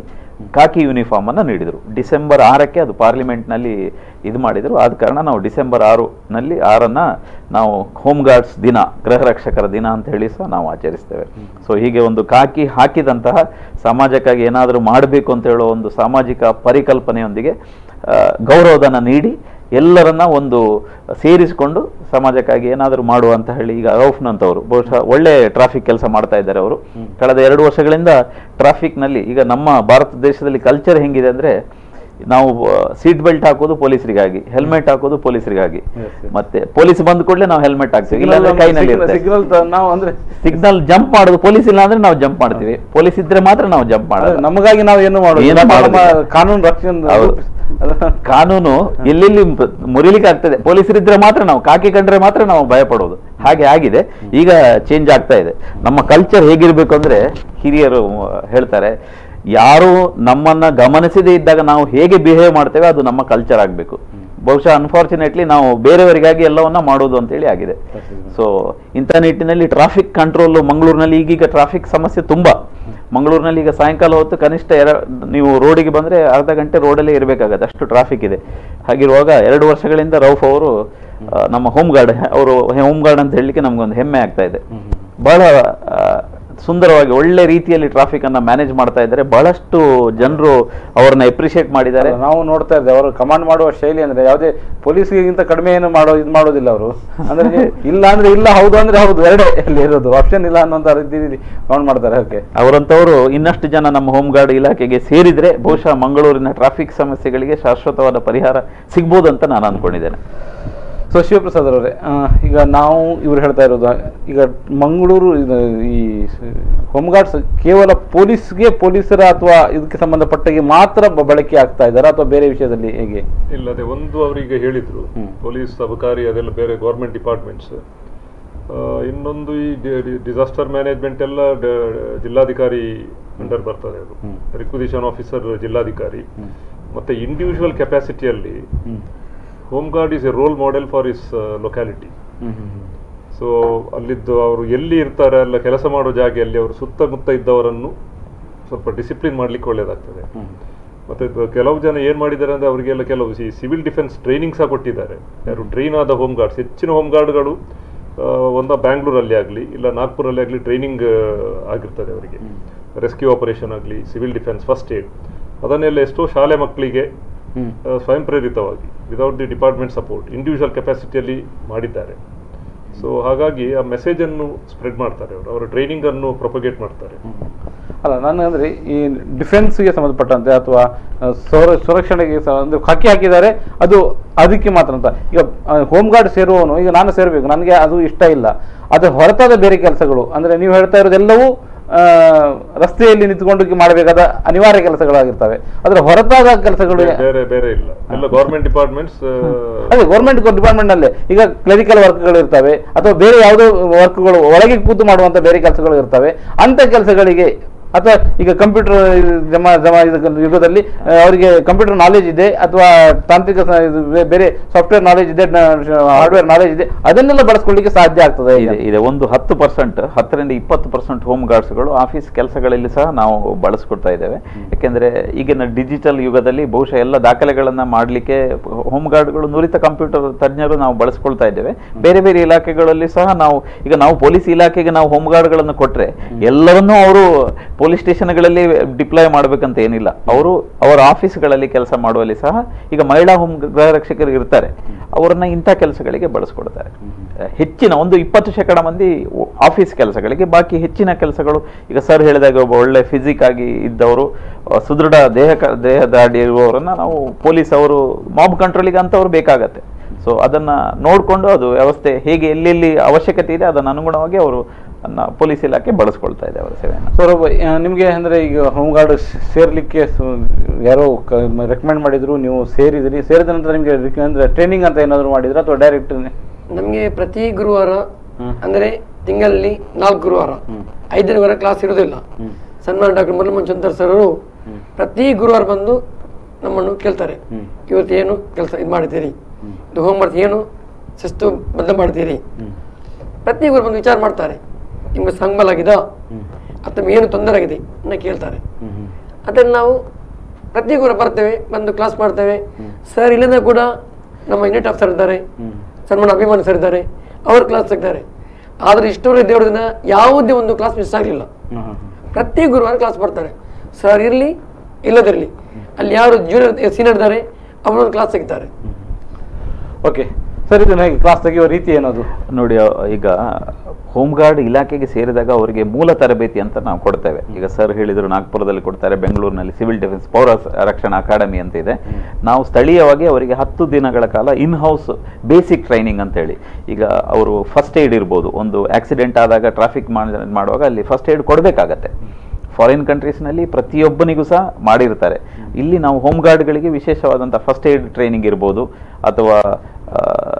B: ಕಾಕಿ ಯೂನಿಫಾರ್ಮ್ ಅನ್ನ ನೀಡಿದರು ಡಿಸೆಂಬರ್ ಆರಕ್ಕೆ ಅದು ಪಾರ್ಲಿಮೆಂಟ್ನಲ್ಲಿ ಇದು ಮಾಡಿದರು ಆದ ಕಾರಣ ನಾವು ಡಿಸೆಂಬರ್ ಆರು ನಲ್ಲಿ ಆರನ್ನ ನಾವು ಹೋಮ್ ಗಾರ್ಡ್ಸ್ ದಿನ ಗೃಹ ರಕ್ಷಕರ ದಿನ ಅಂತ ಹೇಳಿ ಸಹ ನಾವು ಆಚರಿಸ್ತೇವೆ ಸೊ ಹೀಗೆ ಒಂದು ಕಾಕಿ ಹಾಕಿದಂತಹ ಸಮಾಜಕ್ಕಾಗಿ ಏನಾದರೂ ಮಾಡಬೇಕು ಅಂತ ಹೇಳೋ ಒಂದು ಸಾಮಾಜಿಕ ಪರಿಕಲ್ಪನೆಯೊಂದಿಗೆ ಆ, ಗೌರವಧನ ನೀಡಿ ಎಲ್ಲರನ್ನ ಒಂದು ಸೇರಿಸಿಕೊಂಡು ಸಮಾಜಕ್ಕಾಗಿ ಏನಾದರೂ ಮಾಡುವ ಅಂತ ಹೇಳಿ ಈಗ ರೌಫ್ನಂತವರು ಬಹುಶಃ ಒಳ್ಳೆ ಟ್ರಾಫಿಕ್ ಕೆಲಸ ಮಾಡ್ತಾ ಇದ್ದಾರೆ ಅವರು ಕಳೆದ ಎರಡು ವರ್ಷಗಳಿಂದ ಟ್ರಾಫಿಕ್ನಲ್ಲಿ ಈಗ ನಮ್ಮ ಭಾರತ ದೇಶದಲ್ಲಿ ಕಲ್ಚರ್ ಹೆಂಗಿದೆ ಅಂದ್ರೆ ನಾವು ಸೀಟ್ ಬೆಲ್ಟ್ ಹಾಕೋದು ಪೊಲೀಸರಿಗಾಗಿ ಹೆಲ್ಮೆಟ್ ಹಾಕೋದು ಪೊಲೀಸರಿಗಾಗಿ
A: Yes, yes.
B: ಮತ್ತೆ ಪೊಲೀಸ್ ಬಂದ ಕೂಡಲೇ ನಾವು ಹೆಲ್ಮೆಟ್ ಹಾಕ್ತೀವಿ ಇಲ್ಲಾಂದ್ರೆ ಕೈನಲ್ಲಿ ಇರುತ್ತೆ
A: ಸಿಗ್ನಲ್ ನಾವು ಅಂದ್ರೆ
B: ಸಿಗ್ನಲ್ ಜಂಪ್ ಮಾಡೋದು ಪೊಲೀಸ್ ಇಲ್ಲ ಅಂದ್ರೆ ನಾವು ಜಂಪ್ ಮಾಡ್ತೀವಿ ಪೊಲೀಸ್ ಇದ್ರೆ ಮಾತ್ರ ನಾವು ಜಂಪ್
A: ಅದೇ
B: ಮಾಡೋದು
A: ನಮಗಾಗಿ ನಾವು ಏನು ಮಾಡೋದು
B: ಏನು
A: ನಮ್ಮ
B: ಮಾಡೋದಿಲ್ಲ.
A: ಕಾನೂನು ರಕ್ಷಣೆ
B: ಹೌದು. ಕಾನೂನು ಎಲ್ಲೆಲ್ಲಿ ಪ- ಮುರಿಲಿಕ್ಕೆ ಆಗ್ತದೆ ಪೊಲೀಸರಿದ್ರೆ ಮಾತ್ರ ನಾವು ಕಾಕಿ ಕಂಡ್ರೆ ಮಾತ್ರ ನಾವು ಭಯ ಪಡೋದು ಹಾಗೆ ಆಗಿದೆ ಈಗ ಚೇಂಜ್ ಆಗ್ತಾ ಇದೆ ನಮ್ಮ ಕಲ್ಚರ್ ಹೇಗಿರ್ಬೇಕು ಅಂದ್ರೆ ಹಿರಿಯರು ಆ, ಹೇಳ್ತಾರೆ ಯಾರು ನಮ್ಮನ್ನ ಗಮನಿಸದೇ ಇದ್ದಾಗ ನಾವು ಹೇಗೆ ಬಿಹೇವ್ ಮಾಡ್ತೇವೆ ಅದು ನಮ್ಮ ಕಲ್ಚರ್ ಆಗಬೇಕು ಬಹುಶಃ ಅನ್ಫಾರ್ಚುನೇಟ್ಲಿ ನಾವು ಬೇರೆಯವರಿಗಾಗಿ ಎಲ್ಲವನ್ನ ಮಾಡೋದು ಅಂತೇಳಿ ಆಗಿದೆ ಸೊ ಇಂಥ ನಿಟ್ಟಿನಲ್ಲಿ ಟ್ರಾಫಿಕ್ ಕಂಟ್ರೋಲ್ ಮಂಗಳೂರಿನಲ್ಲಿ ಈಗೀಗ ಟ್ರಾಫಿಕ್ ಸಮಸ್ಯೆ ತುಂಬಾ ಮಂಗಳೂರಿನಲ್ಲಿ ಈಗ ಸಾಯಂಕಾಲ ಹೊತ್ತು ಕನಿಷ್ಠ ಎರ ನೀವು ರೋಡಿಗೆ ಬಂದ್ರೆ ಅರ್ಧ ಗಂಟೆ ರೋಡಲ್ಲೇ ಇರಬೇಕಾಗತ್ತೆ ಅಷ್ಟು ಟ್ರಾಫಿಕ್ ಇದೆ ಹಾಗಿರುವಾಗ ಎರಡು ವರ್ಷಗಳಿಂದ ರೌಫ್ ಅವರು ಆ, ನಮ್ಮ ಹೋಮ್ ಗಾರ್ಡ್ ಅವರು ಹೋಮ್ ಗಾರ್ಡ್ ಅಂತ ಹೇಳಲಿಕ್ಕೆ ನಮ್ಗೊಂದು ಹೆಮ್ಮೆ ಆಗ್ತಾ ಇದೆ ಬಹಳ ಆ, ಸುಂದರವಾಗಿ ಒಳ್ಳೆ ರೀತಿಯಲ್ಲಿ ಟ್ರಾಫಿಕ್ ಅನ್ನ ಮ್ಯಾನೇಜ್ ಮಾಡ್ತಾ ಇದ್ದಾರೆ ಬಹಳಷ್ಟು ಜನರು ಅವರನ್ನ ಎಪ್ರಿಷಿಯೇಟ್ ಮಾಡಿದ್ದಾರೆ
A: ನಾವು ನೋಡ್ತಾ ಇದ್ದೇವೆ ಅವರು ಕಮಾಂಡ್ ಮಾಡುವ ಶೈಲಿ ಅಂದ್ರೆ ಯಾವುದೇ ಪೊಲೀಸ್ಗಿಂತ ಕಡಿಮೆ ಏನು ಮಾಡೋ ಇದು ಮಾಡೋದಿಲ್ಲ ಅವರು ಅಂದ್ರೆ ಇಲ್ಲ ಅಂದ್ರೆ ಇಲ್ಲ ಹೌದು ಅಂದ್ರೆ ಹೌದು ಎರಡೇ ಅಲ್ಲಿ ಇರೋದು ಆಪ್ಷನ್ ಇಲ್ಲ ಅನ್ನೋಂತ ರೀತಿ ಕೌಂಟ್ ಮಾಡ್ತಾರೆ ಓಕೆ
B: ಅವರಂತವರು ಇನ್ನಷ್ಟು ಜನ ನಮ್ಮ ಹೋಮ್ ಗಾರ್ಡ್ ಇಲಾಖೆಗೆ ಸೇರಿದ್ರೆ ಬಹುಶಃ ಮಂಗಳೂರಿನ ಟ್ರಾಫಿಕ್ ಸಮಸ್ಯೆಗಳಿಗೆ ಶಾಶ್ವತವಾದ ಪರಿಹಾರ ಸಿಗ್ಬೋದು ಅಂತ ನಾನು ಅನ್ಕೊಂಡಿದ್ದೇನೆ
A: ಸೊ ಶಿವಪ್ರಸಾದ್ ಅವರೇ ಆ, ಈಗ ನಾವು ಇವ್ರು ಹೇಳ್ತಾ ಇರೋದು ಈಗ ಮಂಗಳೂರು ಇದು ಈ ಹೋಮ್ ಗಾರ್ಡ್ಸ್ ಕೇವಲ ಪೊಲೀಸ್ಗೆ ಪೊಲೀಸರ ಅಥವಾ ಇದಕ್ಕೆ ಸಂಬಂಧಪಟ್ಟಗೆ ಮಾತ್ರ ಬ- ಬಳಕೆ ಆಗ್ತಾ ಇದ್ದಾರಾ ಅಥವಾ ಬೇರೆ ವಿಷಯದಲ್ಲಿ ಹೇಗೆ
C: ಇಲ್ಲದೆ ಒಂದು ಅವರಿಗೆ ಹೇಳಿದ್ರು
A: ಹ್ಮ್.
C: ಪೊಲೀಸ್ ಅಬಕಾರಿ ಅದೆಲ್ಲ ಬೇರೆ ಗೌರ್ಮೆಂಟ್ ಡಿಪಾರ್ಟ್ಮೆಂಟ್ಸ್ ಇನ್ನೊಂದು ಈ ಡಿಸಾಸ್ಟರ್ ಮ್ಯಾನೇಜ್ಮೆಂಟ್ ಎಲ್ಲ ಡ- ಜಿಲ್ಲಾಧಿಕಾರಿ ಅಂಡರ್ ಬರ್ತದೆ ಅದು
A: ಹ್ಮ್.
C: ರಿಕ್ವಿಸಿಷನ್ ಆಫೀಸರ್ ಜಿಲ್ಲಾಧಿಕಾರಿ
A: ಹ್ಮ್.
C: ಮತ್ತೆ ಇಂಡಿವಿಜುವಲ್ ಕೆಪಾಸಿಟಿಯಲ್ಲಿ home guard is a role model for his locality so ಅಲ್ಲಿದ್ದು ಅವರು ಎಲ್ಲಿ ಇರ್ತಾರೆ ಅಲ್ಲ ಕೆಲಸ ಮಾಡೋ ಜಾಗೆಯಲ್ಲಿ ಅವರು ಸುತ್ತಮುತ್ತ ಇದ್ದವರನ್ನು ಸ್ವಲ್ಪ ಡಿಸಿಪ್ಲಿನ್ ಮಾಡ್ಲಿಕ್ಕೆ ಒಳ್ಳೇದಾಗ್ತದೆ ಮತ್ತೆ ಇದು ಕೆಲವು ಜನ ಏನ್ ಮಾಡಿದ್ದಾರೆ ಅಂದ್ರೆ ಅವರಿಗೆಲ್ಲ ಕೆಲವು ಸಿವಿಲ್ ಡಿಫೆನ್ಸ್ ಟ್ರೈನಿಂಗ್ ಸಹ ಕೊಟ್ಟಿದ್ದಾರೆ ಯಾರು ಟ್ರೈನ್ ಆದ ಹೋಮ್ ಗಾರ್ಡ್ಸ್ ಹೆಚ್ಚಿನ ಹೋಮ್ ಗಾರ್ಡ್ಗಳು ಒಂದ ಬ್ಯಾಂಗ್ಳೂರಲ್ಲಿ ಆಗಲಿ ಇಲ್ಲ ನಾಗ್ಪುರಲ್ಲಿ ಆಗಲಿ ಟ್ರೈನಿಂಗ್ ಆಗಿರ್ತದೆ ಅವರಿಗೆ ರೆಸ್ಕ್ಯೂ ಆಪರೇಷನ್ ಆಗಲಿ ಸಿವಿಲ್ ಡಿಫೆನ್ಸ್ ಫಸ್ಟ್ ಏಡ್ ಅದನ್ನೆಲ್ಲ ಎಷ್ಟೋ ಶಾಲೆ ಮಕ್ಕಳಿಗೆ
A: ಹ್ಮ್
C: ಆ, ಸ್ವಯಂ ಪ್ರೇರಿತವಾಗಿ without the department support individual ಕೆಪಾಸಿಟಿಯಲ್ಲಿ ಮಾಡಿದ್ದಾರೆ ಸೊ ಹಾಗಾಗಿ ಆ ಮೆಸೇಜ್ ಅನ್ನು ಸ್ಪ್ರೆಡ್ ಮಾಡ್ತಾರೆ ಅವರು ಅವರ ಟ್ರೈನಿಂಗ್ ಅನ್ನು ಪ್ರೊಪಗೇಟ್ ಮಾಡ್ತಾರೆ
A: ಅಲ್ಲ ನಾನು ಅಂದ್ರೆ ಈ ಡಿಫೆನ್ಸ್ಗೆ ಸಂಬಂಧಪಟ್ಟಂತೆ ಅಥವಾ ಆ, ಸುರ- ಸುರಕ್ಷಣೆಗೆ ಸ- ಅಂದ್ರೆ ಹಾಕಿ ಹಾಕಿದ್ದಾರೆ ಅದು ಅದಕ್ಕೆ ಮಾತ್ರ ಅಂತ ಈಗ ಹೋಮ್ ಗಾರ್ಡ್ ಸೇರುವವನು ಈಗ ನಾನು ಸೇರಬೇಕು ನನಗೆ ಅದು ಇಷ್ಟ ಇಲ್ಲ ಅದು ಹೊರತಾದ ಬೇರೆ ಕೆಲಸಗಳು ಅಂದ್ರೆ ನೀವು ಹೇಳ್ತಾ ಇರೋದೆಲ್ಲವೂ ಆ, ರಸ್ತೆಯಲ್ಲಿ ನಿಂತ್ಕೊಂಡು ಮಾಡಬೇಕಾದ ಅನಿವಾರ್ಯ ಕೆಲಸಗಳಾಗಿರ್ತವೆ ಅದರ ಹೊರತಾದ ಕೆಲಸಗಳು
C: ಬೇರೆ ಬೇರೆ ಇಲ್ಲ ಎಲ್ಲ ಗೌರ್ಮೆಂಟ್ ಡಿಪಾರ್ಟ್ಮೆಂಟ್ಸ್
A: ಅದೇ ಗೌರ್ಮೆಂಟ್ ಡಿಪಾರ್ಟ್ಮೆಂಟ್ ನಲ್ಲಿ ಈಗ ಕ್ಲರಿಕಲ್ ವರ್ಕ್ಗಳು ಇರ್ತವೆ ಅಥವಾ ಬೇರೆ ಯಾವುದೋ ವರ್ಕ್ಗಳು ಒಳಗೆ ಕೂತು ಮಾಡುವಂತ ಬೇರೆ ಕೆಲಸಗಳು ಇರ್ತವೆ ಅಂತ ಕೆಲಸಗಳಿಗೆ ಅಥವಾ ಈಗ ಕಂಪ್ಯೂಟರ್ ಜಮಾ ಜಮಾ ಇದು ಯುಗದಲ್ಲಿ ಆ, ಅವರಿಗೆ ಕಂಪ್ಯೂಟರ್ ನಾಲೆಜ್ ಇದೆ ಅಥವಾ ತಾಂತ್ರಿಕ ಸ- ಇದು ಬೇ- ಬೇರೆ ಸಾಫ್ಟ್ವೇರ್ ನಾಲೆಜ್ ಇದೆ ಹಾರ್ಡ್ವೇರ್ ನಾಲೆಜ್ ಇದೆ ಅದನ್ನೆಲ್ಲ ಬಳಸ್ಕೊಳ್ಳಿಕ್ಕೆ ಸಾಧ್ಯ ಆಗ್ತದೆ ಈಗ.
B: ಇದೆ ಇದೆ ಒಂದು ಹತ್ತು ಪರ್ಸೆಂಟ್ ಹತ್ತರಿಂದ ಇಪ್ಪತ್ತು ಪರ್ಸೆಂಟ್ ಹೋಮ್ ಗಾರ್ಡ್ಸ್ಗಳು ಆಫೀಸ್ ಕೆಲಸಗಳಲ್ಲಿ ಸಹ ನಾವು ಬಳಸ್ಕೊಡ್ತಾ ಇದ್ದೇವೆ ಯಾಕೆಂದ್ರೆ ಈಗಿನ ಡಿಜಿಟಲ್ ಯುಗದಲ್ಲಿ ಬಹುಶಃ ಎಲ್ಲ ದಾಖಲೆಗಳನ್ನ ಮಾಡಲಿಕ್ಕೆ ಹೋಮ್ ಗಾರ್ಡ್ಗಳು ನುರಿತ ಕಂಪ್ಯೂಟರ್ ತಜ್ಞರು ನಾವು ಬಳಸ್ಕೊಳ್ತಾ ಇದ್ದೇವೆ ಬೇರೆ ಬೇರೆ ಇಲಾಖೆಗಳಲ್ಲಿ ಸಹ ನಾವು ಈಗ ನಾವು ಪೊಲೀಸ್ ಇಲಾಖೆಗೆ ನಾವು ಹೋಮ್ ಗಾರ್ಡ್ಗಳನ್ನು ಕೊಟ್ರೆ ಎಲ್ಲವನ್ನೂ ಅವರು ಪೊಲೀಸ್ ಸ್ಟೇಷನ್ಗಳಲ್ಲಿ ಡಿಪ್ಲಾಯ್ ಮಾಡಬೇಕಂತ ಏನಿಲ್ಲ ಅವರು ಅವರ ಆಫೀಸ್ಗಳಲ್ಲಿ ಕೆಲಸ ಮಾಡುವಲ್ಲಿ ಸಹ ಈಗ ಮಹಿಳಾ ಹೋಮ್ ಗೃಹ ರಕ್ಷಕರು ಇರ್ತಾರೆ ಅವರನ್ನ ಇಂಥ ಕೆಲಸಗಳಿಗೆ ಬಳಸ್ಕೊಡ್ತಾರೆ ಹೆಚ್ಚಿನ ಒಂದು ಇಪ್ಪತ್ತು ಶೇಕಡ ಮಂದಿ ಆಫೀಸ್ ಕೆಲಸಗಳಿಗೆ ಬಾಕಿ ಹೆಚ್ಚಿನ ಕೆಲಸಗಳು ಈಗ ಸರ್ ಹೇಳಿದಾಗ ಒಬ್ಬ ಒಳ್ಳೆ ಫಿಸಿಕ್ ಆಗಿ ಇದ್ದವರು ಆ, ಸುದೃಢ ದೇಹ ಕ- ದೇಹದಾಡಿ ಇರುವವರನ್ನ ನಾವು ಪೊಲೀಸ್ ಅವರು ಮಾಬ್ ಕಂಟ್ರೋಲಿಗೆ ಅಂತವ್ರು ಬೇಕಾಗತ್ತೆ ಸೊ ಅದನ್ನ ನೋಡಿಕೊಂಡು ಅದು ವ್ಯವಸ್ಥೆ ಹೇಗೆ ಎಲ್ಲೆಲ್ಲಿ ಅವಶ್ಯಕತೆ ಇದೆ ಅದನ್ನ ಅನುಗುಣವಾಗಿ ಅವರು ಅನ್ನ ಪೊಲೀಸ್ ಇಲಾಖೆ ಬಳಸ್ಕೊಳ್ತಾ ಇದೆ ಅವರ ಸೇವೆಯನ್ನು
A: ಸರ್ ಒಬ್ಬ ಆ, ನಿಮ್ಗೆ ಅಂದ್ರೆ ಈಗ ಹೋಮ್ ಗಾರ್ಡ್ ಸೇರ್ಲಿಕ್ಕೆ ಸು- ಯಾರೋ ರೆಕಮೆಂಡ್ ಮಾಡಿದ್ರು ನೀವು ಸೇರಿದ್ರಿ ಸೇರಿದ ನಂತರ ನಿಮ್ಗೆ ರಿಕ್- ಅಂದ್ರೆ ಟ್ರೈನಿಂಗ್ ಅಂತ ಏನಾದ್ರು ಮಾಡಿದ್ರ ಅಥವಾ ಡೈರೆಕ್ಟ್
D: ನಮಗೆ ಪ್ರತಿ ಗುರುವಾರ
A: ಹ್ಮ್.
D: ಅಂದರೆ ತಿಂಗಳಲ್ಲಿ ನಾಲ್ಕು ಗುರುವಾರ
A: ಹ್ಮ್.
D: ಐದನೇ ವಾರ ಕ್ಲಾಸ್ ಇರೋದಿಲ್ಲ
A: ಹ್ಮ್.
D: ಸನ್ಮಾನ ಡಾಕ್ಟರ್ ಮುರಳೀಮನ್ ಚಂದರ್ ಸರ್ ಅವರು ಪ್ರತಿ ಗುರುವಾರ ಬಂದು ನಮ್ಮನ್ನು ಕೇಳ್ತಾರೆ
A: ಹ್ಮ್.
D: ಇವತ್ತು ಏನು ಕೆಲಸ ಇದು ಮಾಡಿದ್ದೀರಿ
A: ಹ್ಮ್.
D: ಇದು ಹೋಮ್ವರ್ಕ್ ಏನು ಶಿಸ್ತು ಬದ್ಧ ಮಾಡ್ತೀರಿ
A: ಹ್ಮ್.
D: ಪ್ರತಿ ಗುರು ಬಂದು ವಿಚಾರ ಮಾಡ್ತಾರೆ ನಿಮ್ಗೆ ಸಂಬಳ ಆಗಿದಾ
A: ಹ್ಮ್.
D: ಅಥವಾ ಏನು ತೊಂದರೆ ಆಗಿದೆ ಅಂತ ಕೇಳ್ತಾರೆ
A: ಹ್ಮ್ ಹ್ಮ್.
D: ಅದನ್ನು ನಾವು ಪ್ರತಿ ಗುರು ಬರ್ತೇವೆ ಬಂದು ಕ್ಲಾಸ್ ಮಾಡ್ತೇವೆ ಸರ್ ಇಲ್ಲಿಂದ ಕೂಡ ನಮ್ಮ ಯೂನಿಟ್ ಆಫೀಸರ್ ಇದ್ದಾರೆ ಸನ್ಮಾನ ಅಭಿಮಾನಿ ಸರ್ ಇದ್ದಾರೆ ಅವರು ಕ್ಲಾಸ್ ತೆಗ್ತಾರೆ ಆದ್ರೆ ಇಷ್ಟವರೆಗೆ ದೇವ್ರ ದಿನ ಯಾವುದೇ ಒಂದು ಕ್ಲಾಸ್ ಮಿಸ್ ಆಗಲಿಲ್ಲ
A: ಹ್ಮ್ ಹ್ಮ್ ಹ್ಮ್.
D: ಪ್ರತಿ ಗುರುವಾರ ಕ್ಲಾಸ್ ಬರ್ತಾರೆ ಸರ್ ಇರಲಿ ಇಲ್ಲದಿರಲಿ ಅಲ್ಲಿ ಯಾರು ಜೂನಿಯರ್ ಸೀನಿಯರ್ ಇದ್ದಾರೆ ಅವರೊಂದು ಕ್ಲಾಸ್ ತೆಗಿತಾರೆ
A: ಓಕೆ ಸರ್ ಇದನ್ನ ಹೇಗೆ ಕ್ಲಾಸ್ ತೆಗೆಯುವ ರೀತಿ ಏನದು
B: ನೋಡಿ ಅ- ಈಗ ಹೋಮ್ ಗಾರ್ಡ್ ಇಲಾಖೆಗೆ ಸೇರಿದಾಗ ಅವರಿಗೆ ಮೂಲ ತರಬೇತಿ ಅಂತ ನಾವು ಕೊಡ್ತೇವೆ ಈಗ ಸರ್ ಹೇಳಿದ್ರು ನಾಗ್ಪುರದಲ್ಲಿ ಕೊಡ್ತಾರೆ ಬೆಂಗಳೂರಿನಲ್ಲಿ ಸಿವಿಲ್ ಡಿಫೆನ್ಸ್ ಪೌರ ಸ- ರಕ್ಷಣಾ ಅಕಾಡೆಮಿ ಅಂತ ಇದೆ ನಾವು ಸ್ಥಳೀಯವಾಗಿ ಅವರಿಗೆ ಹತ್ತು ದಿನಗಳ ಕಾಲ ಇನ್ ಹೌಸ್ ಬೇಸಿಕ್ ಟ್ರೈನಿಂಗ್ ಅಂತ ಹೇಳಿ ಈಗ ಅವರು ಫಸ್ಟ್ ಏಡ್ ಇರ್ಬೋದು ಒಂದು ಆಕ್ಸಿಡೆಂಟ್ ಆದಾಗ ಟ್ರಾಫಿಕ್ ಮಾಡುವಾಗ ಅಲ್ಲಿ ಫಸ್ಟ್ ಏಡ್ ಕೊಡಬೇಕಾಗತ್ತೆ ಫಾರಿನ್ ಕಂಟ್ರೀಸ್ನಲ್ಲಿ ಪ್ರತಿಯೊಬ್ಬನಿಗೂ ಸಹ ಮಾಡಿರ್ತಾರೆ ಇಲ್ಲಿ ನಾವು ಹೋಮ್ ಗಾರ್ಡ್ಗಳಿಗೆ ವಿಶೇಷವಾದಂಥ ಫಸ್ಟ್ ಏಡ್ ಟ್ರೈನಿಂಗ್ ಇರ್ಬೋದು ಅಥವಾ ಆ,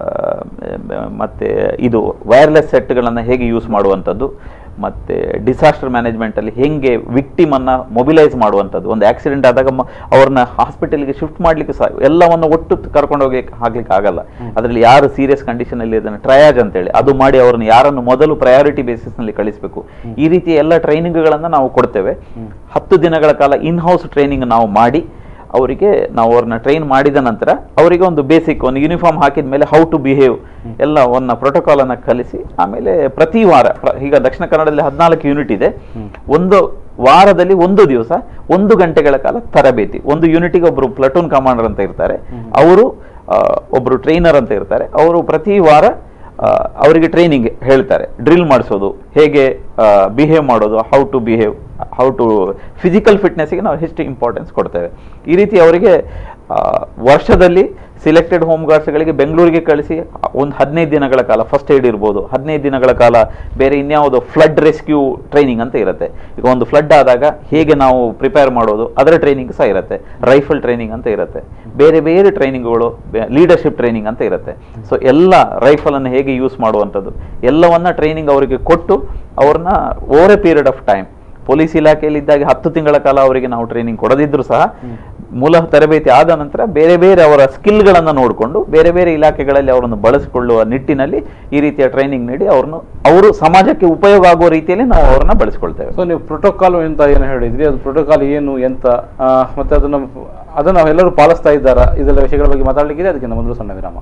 B: ಮತ್ತೆ ಇದು ವೈರ್ಲೆಸ್ ಸೆಟ್ಗಳನ್ನು ಹೇಗೆ ಯೂಸ್ ಮಾಡುವಂಥದ್ದು ಮತ್ತೆ ಡಿಸಾಸ್ಟರ್ ಮ್ಯಾನೇಜ್ಮೆಂಟಲ್ಲಿ ಹೇಗೆ ವಿಕ್ಟಿಮನ್ನು ಮೊಬಿಲೈಸ್ ಮಾಡುವಂಥದ್ದು ಒಂದು ಆಕ್ಸಿಡೆಂಟ್ ಆದಾಗ ಮ- ಅವ್ರನ್ನ ಹಾಸ್ಪಿಟಲ್ಗೆ ಶಿಫ್ಟ್ ಮಾಡಲಿಕ್ಕೆ ಸಹ ಎಲ್ಲವನ್ನು ಒಟ್ಟು ಕರ್ಕೊಂಡು ಹೋಗಿ ಹಾಕ್ಲಿಕ್ಕೆ ಆಗಲ್ಲ ಅದರಲ್ಲಿ ಯಾರು ಸೀರಿಯಸ್ ಕಂಡೀಷನಲ್ಲಿ ಇದನ್ನು ಟ್ರಯಾಜ್ ಅಂತೇಳಿ ಅದು ಮಾಡಿ ಅವ್ರನ್ನ ಯಾರನ್ನು ಮೊದಲು ಪ್ರಯಾರಿಟಿ ಬೇಸಿಸ್ನಲ್ಲಿ ಕಳಿಸಬೇಕು ಈ ರೀತಿಯ ಎಲ್ಲ ಟ್ರೈನಿಂಗ್ಗಳನ್ನು ನಾವು ಕೊಡ್ತೇವೆ ಹತ್ತು ದಿನಗಳ ಕಾಲ ಇನ್ ಹೌಸ್ ಟ್ರೈನಿಂಗ್ ನಾವು ಮಾಡಿ ಅವರಿಗೆ ನಾವು ಅವ್ರನ್ನ ಟ್ರೈನ್ ಮಾಡಿದ ನಂತರ ಅವರಿಗೆ ಒಂದು ಬೇಸಿಕ್ ಒಂದು ಯೂನಿಫಾರ್ಮ್ ಹಾಕಿದ ಮೇಲೆ ಹೌ ಟು ಬಿಹೇವ್ ಎಲ್ಲವನ್ನ ಪ್ರೋಟೋಕಾಲ್ ಅನ್ನ ಕಲಿಸಿ ಆಮೇಲೆ ಪ್ರತಿ ವಾರ ಪ್ರ- ಈಗ ದಕ್ಷಿಣ ಕನ್ನಡದಲ್ಲಿ ಹದಿನಾಲ್ಕು ಯೂನಿಟ್ ಇದೆ ಒಂದು ವಾರದಲ್ಲಿ ಒಂದು ದಿವಸ ಒಂದು ಗಂಟೆಗಳ ಕಾಲ ತರಬೇತಿ ಒಂದು ಯೂನಿಟಿಗೆ ಒಬ್ಬರು ಪ್ಲಟೂನ್ ಕಮಾಂಡರ್ ಅಂತ ಇರ್ತಾರೆ ಅವರು ಆ, ಒಬ್ರು ಟ್ರೈನರ್ ಅಂತ ಇರ್ತಾರೆ ಅವರು ಪ್ರತಿ ವಾರ ಆ, ಅವರಿಗೆ ಟ್ರೈನಿಂಗ್ ಹೇಳ್ತಾರೆ ಡ್ರಿಲ್ ಮಾಡಿಸೋದು ಹೇಗೆ ಬಿಹೇವ್ ಮಾಡೋದು how to behave how to physical ಫಿಟ್ನೆಸ್ಗೆ ನಾವು ಹೆಚ್ಚು ಇಂಪಾರ್ಟೆನ್ಸ್ ಕೊಡ್ತೇವೆ ಈ ರೀತಿ ಅವರಿಗೆ ಆ, ವರ್ಷದಲ್ಲಿ ಸಿಲೆಕ್ಟೆಡ್ ಹೋಮ್ ಗಾರ್ಡ್ಸ್ಗಳಿಗೆ ಬೆಂಗಳೂರಿಗೆ ಕಳಿಸಿ ಒಂದು ಹದಿನೈದು ದಿನಗಳ ಕಾಲ ಫಸ್ಟ್ ಏಡ್ ಇರ್ಬೋದು ಹದಿನೈದು ದಿನಗಳ ಕಾಲ ಬೇರೆ ಇನ್ಯಾವುದೋ ಫ್ಲಡ್ ರೆಸ್ಕ್ಯೂ ಟ್ರೈನಿಂಗ್ ಅಂತ ಇರುತ್ತೆ ಈಗ ಒಂದು ಫ್ಲಡ್ ಆದಾಗ ಹೇಗೆ ನಾವು ಪ್ರಿಪೇರ್ ಮಾಡೋದು ಅದರ ಟ್ರೈನಿಂಗ್ ಸಹ ಇರುತ್ತೆ ರೈಫಲ್ ಟ್ರೈನಿಂಗ್ ಅಂತ ಇರುತ್ತೆ ಬೇರೆ ಬೇರೆ ಟ್ರೈನಿಂಗ್ಗಳು ಲೀಡರ್ಶಿಪ್ ಟ್ರೈನಿಂಗ್ ಅಂತ ಇರುತ್ತೆ ಸೊ ಎಲ್ಲ ರೈಫಲನ್ನು ಹೇಗೆ ಯೂಸ್ ಮಾಡುವಂಥದ್ದು ಎಲ್ಲವನ್ನ ಟ್ರೈನಿಂಗ್ ಅವರಿಗೆ ಕೊಟ್ಟು ಅವ್ರನ್ನ over a period of time police ಇಲಾಖೆಯಲ್ಲಿ ಇದ್ದಾಗ ಹತ್ತು ತಿಂಗಳ ಕಾಲ ಅವರಿಗೆ ನಾವು ಟ್ರೈನಿಂಗ್ ಕೊಡದಿದ್ರು ಸಹ ಮೂಲ ತರಬೇತಿ ಆದ ನಂತರ ಬೇರೆ ಬೇರೆ ಅವರ ಸ್ಕಿಲ್ಗಳನ್ನು ನೋಡಿಕೊಂಡು ಬೇರೆ ಬೇರೆ ಇಲಾಖೆಗಳಲ್ಲಿ ಅವರನ್ನು ಬಳಸಿಕೊಳ್ಳುವ ನಿಟ್ಟಿನಲ್ಲಿ ಈ ರೀತಿಯ ಟ್ರೈನಿಂಗ್ ನೀಡಿ ಅವ್ರನ್ನು ಅವರು ಸಮಾಜಕ್ಕೆ ಉಪಯೋಗ ಆಗುವ ರೀತಿಯಲ್ಲಿ ನಾವು ಅವರನ್ನ ಬಳಸಿಕೊಳ್ತೇವೆ
A: ಸೊ ನೀವು ಪ್ರೋಟೋಕಾಲ್ ಅಂತ ಏನು ಹೇಳಿದ್ರಿ ಅದು ಪ್ರೋಟೋಕಾಲ್ ಏನು ಎಂತ ಆ, ಮತ್ತೆ ಅದನ್ನು ಅದನ್ನು ಎಲ್ಲರೂ ಪಾಲಿಸ್ತಾ ಇದ್ದಾರಾ ಇದೆಲ್ಲ ವಿಷಯಗಳ ಬಗ್ಗೆ ಮಾತಾಡಲಿಕ್ಕಿದೆ ಅದಕ್ಕಿಂತ ಮೊದಲು ಸಣ್ಣ ವಿರಾಮ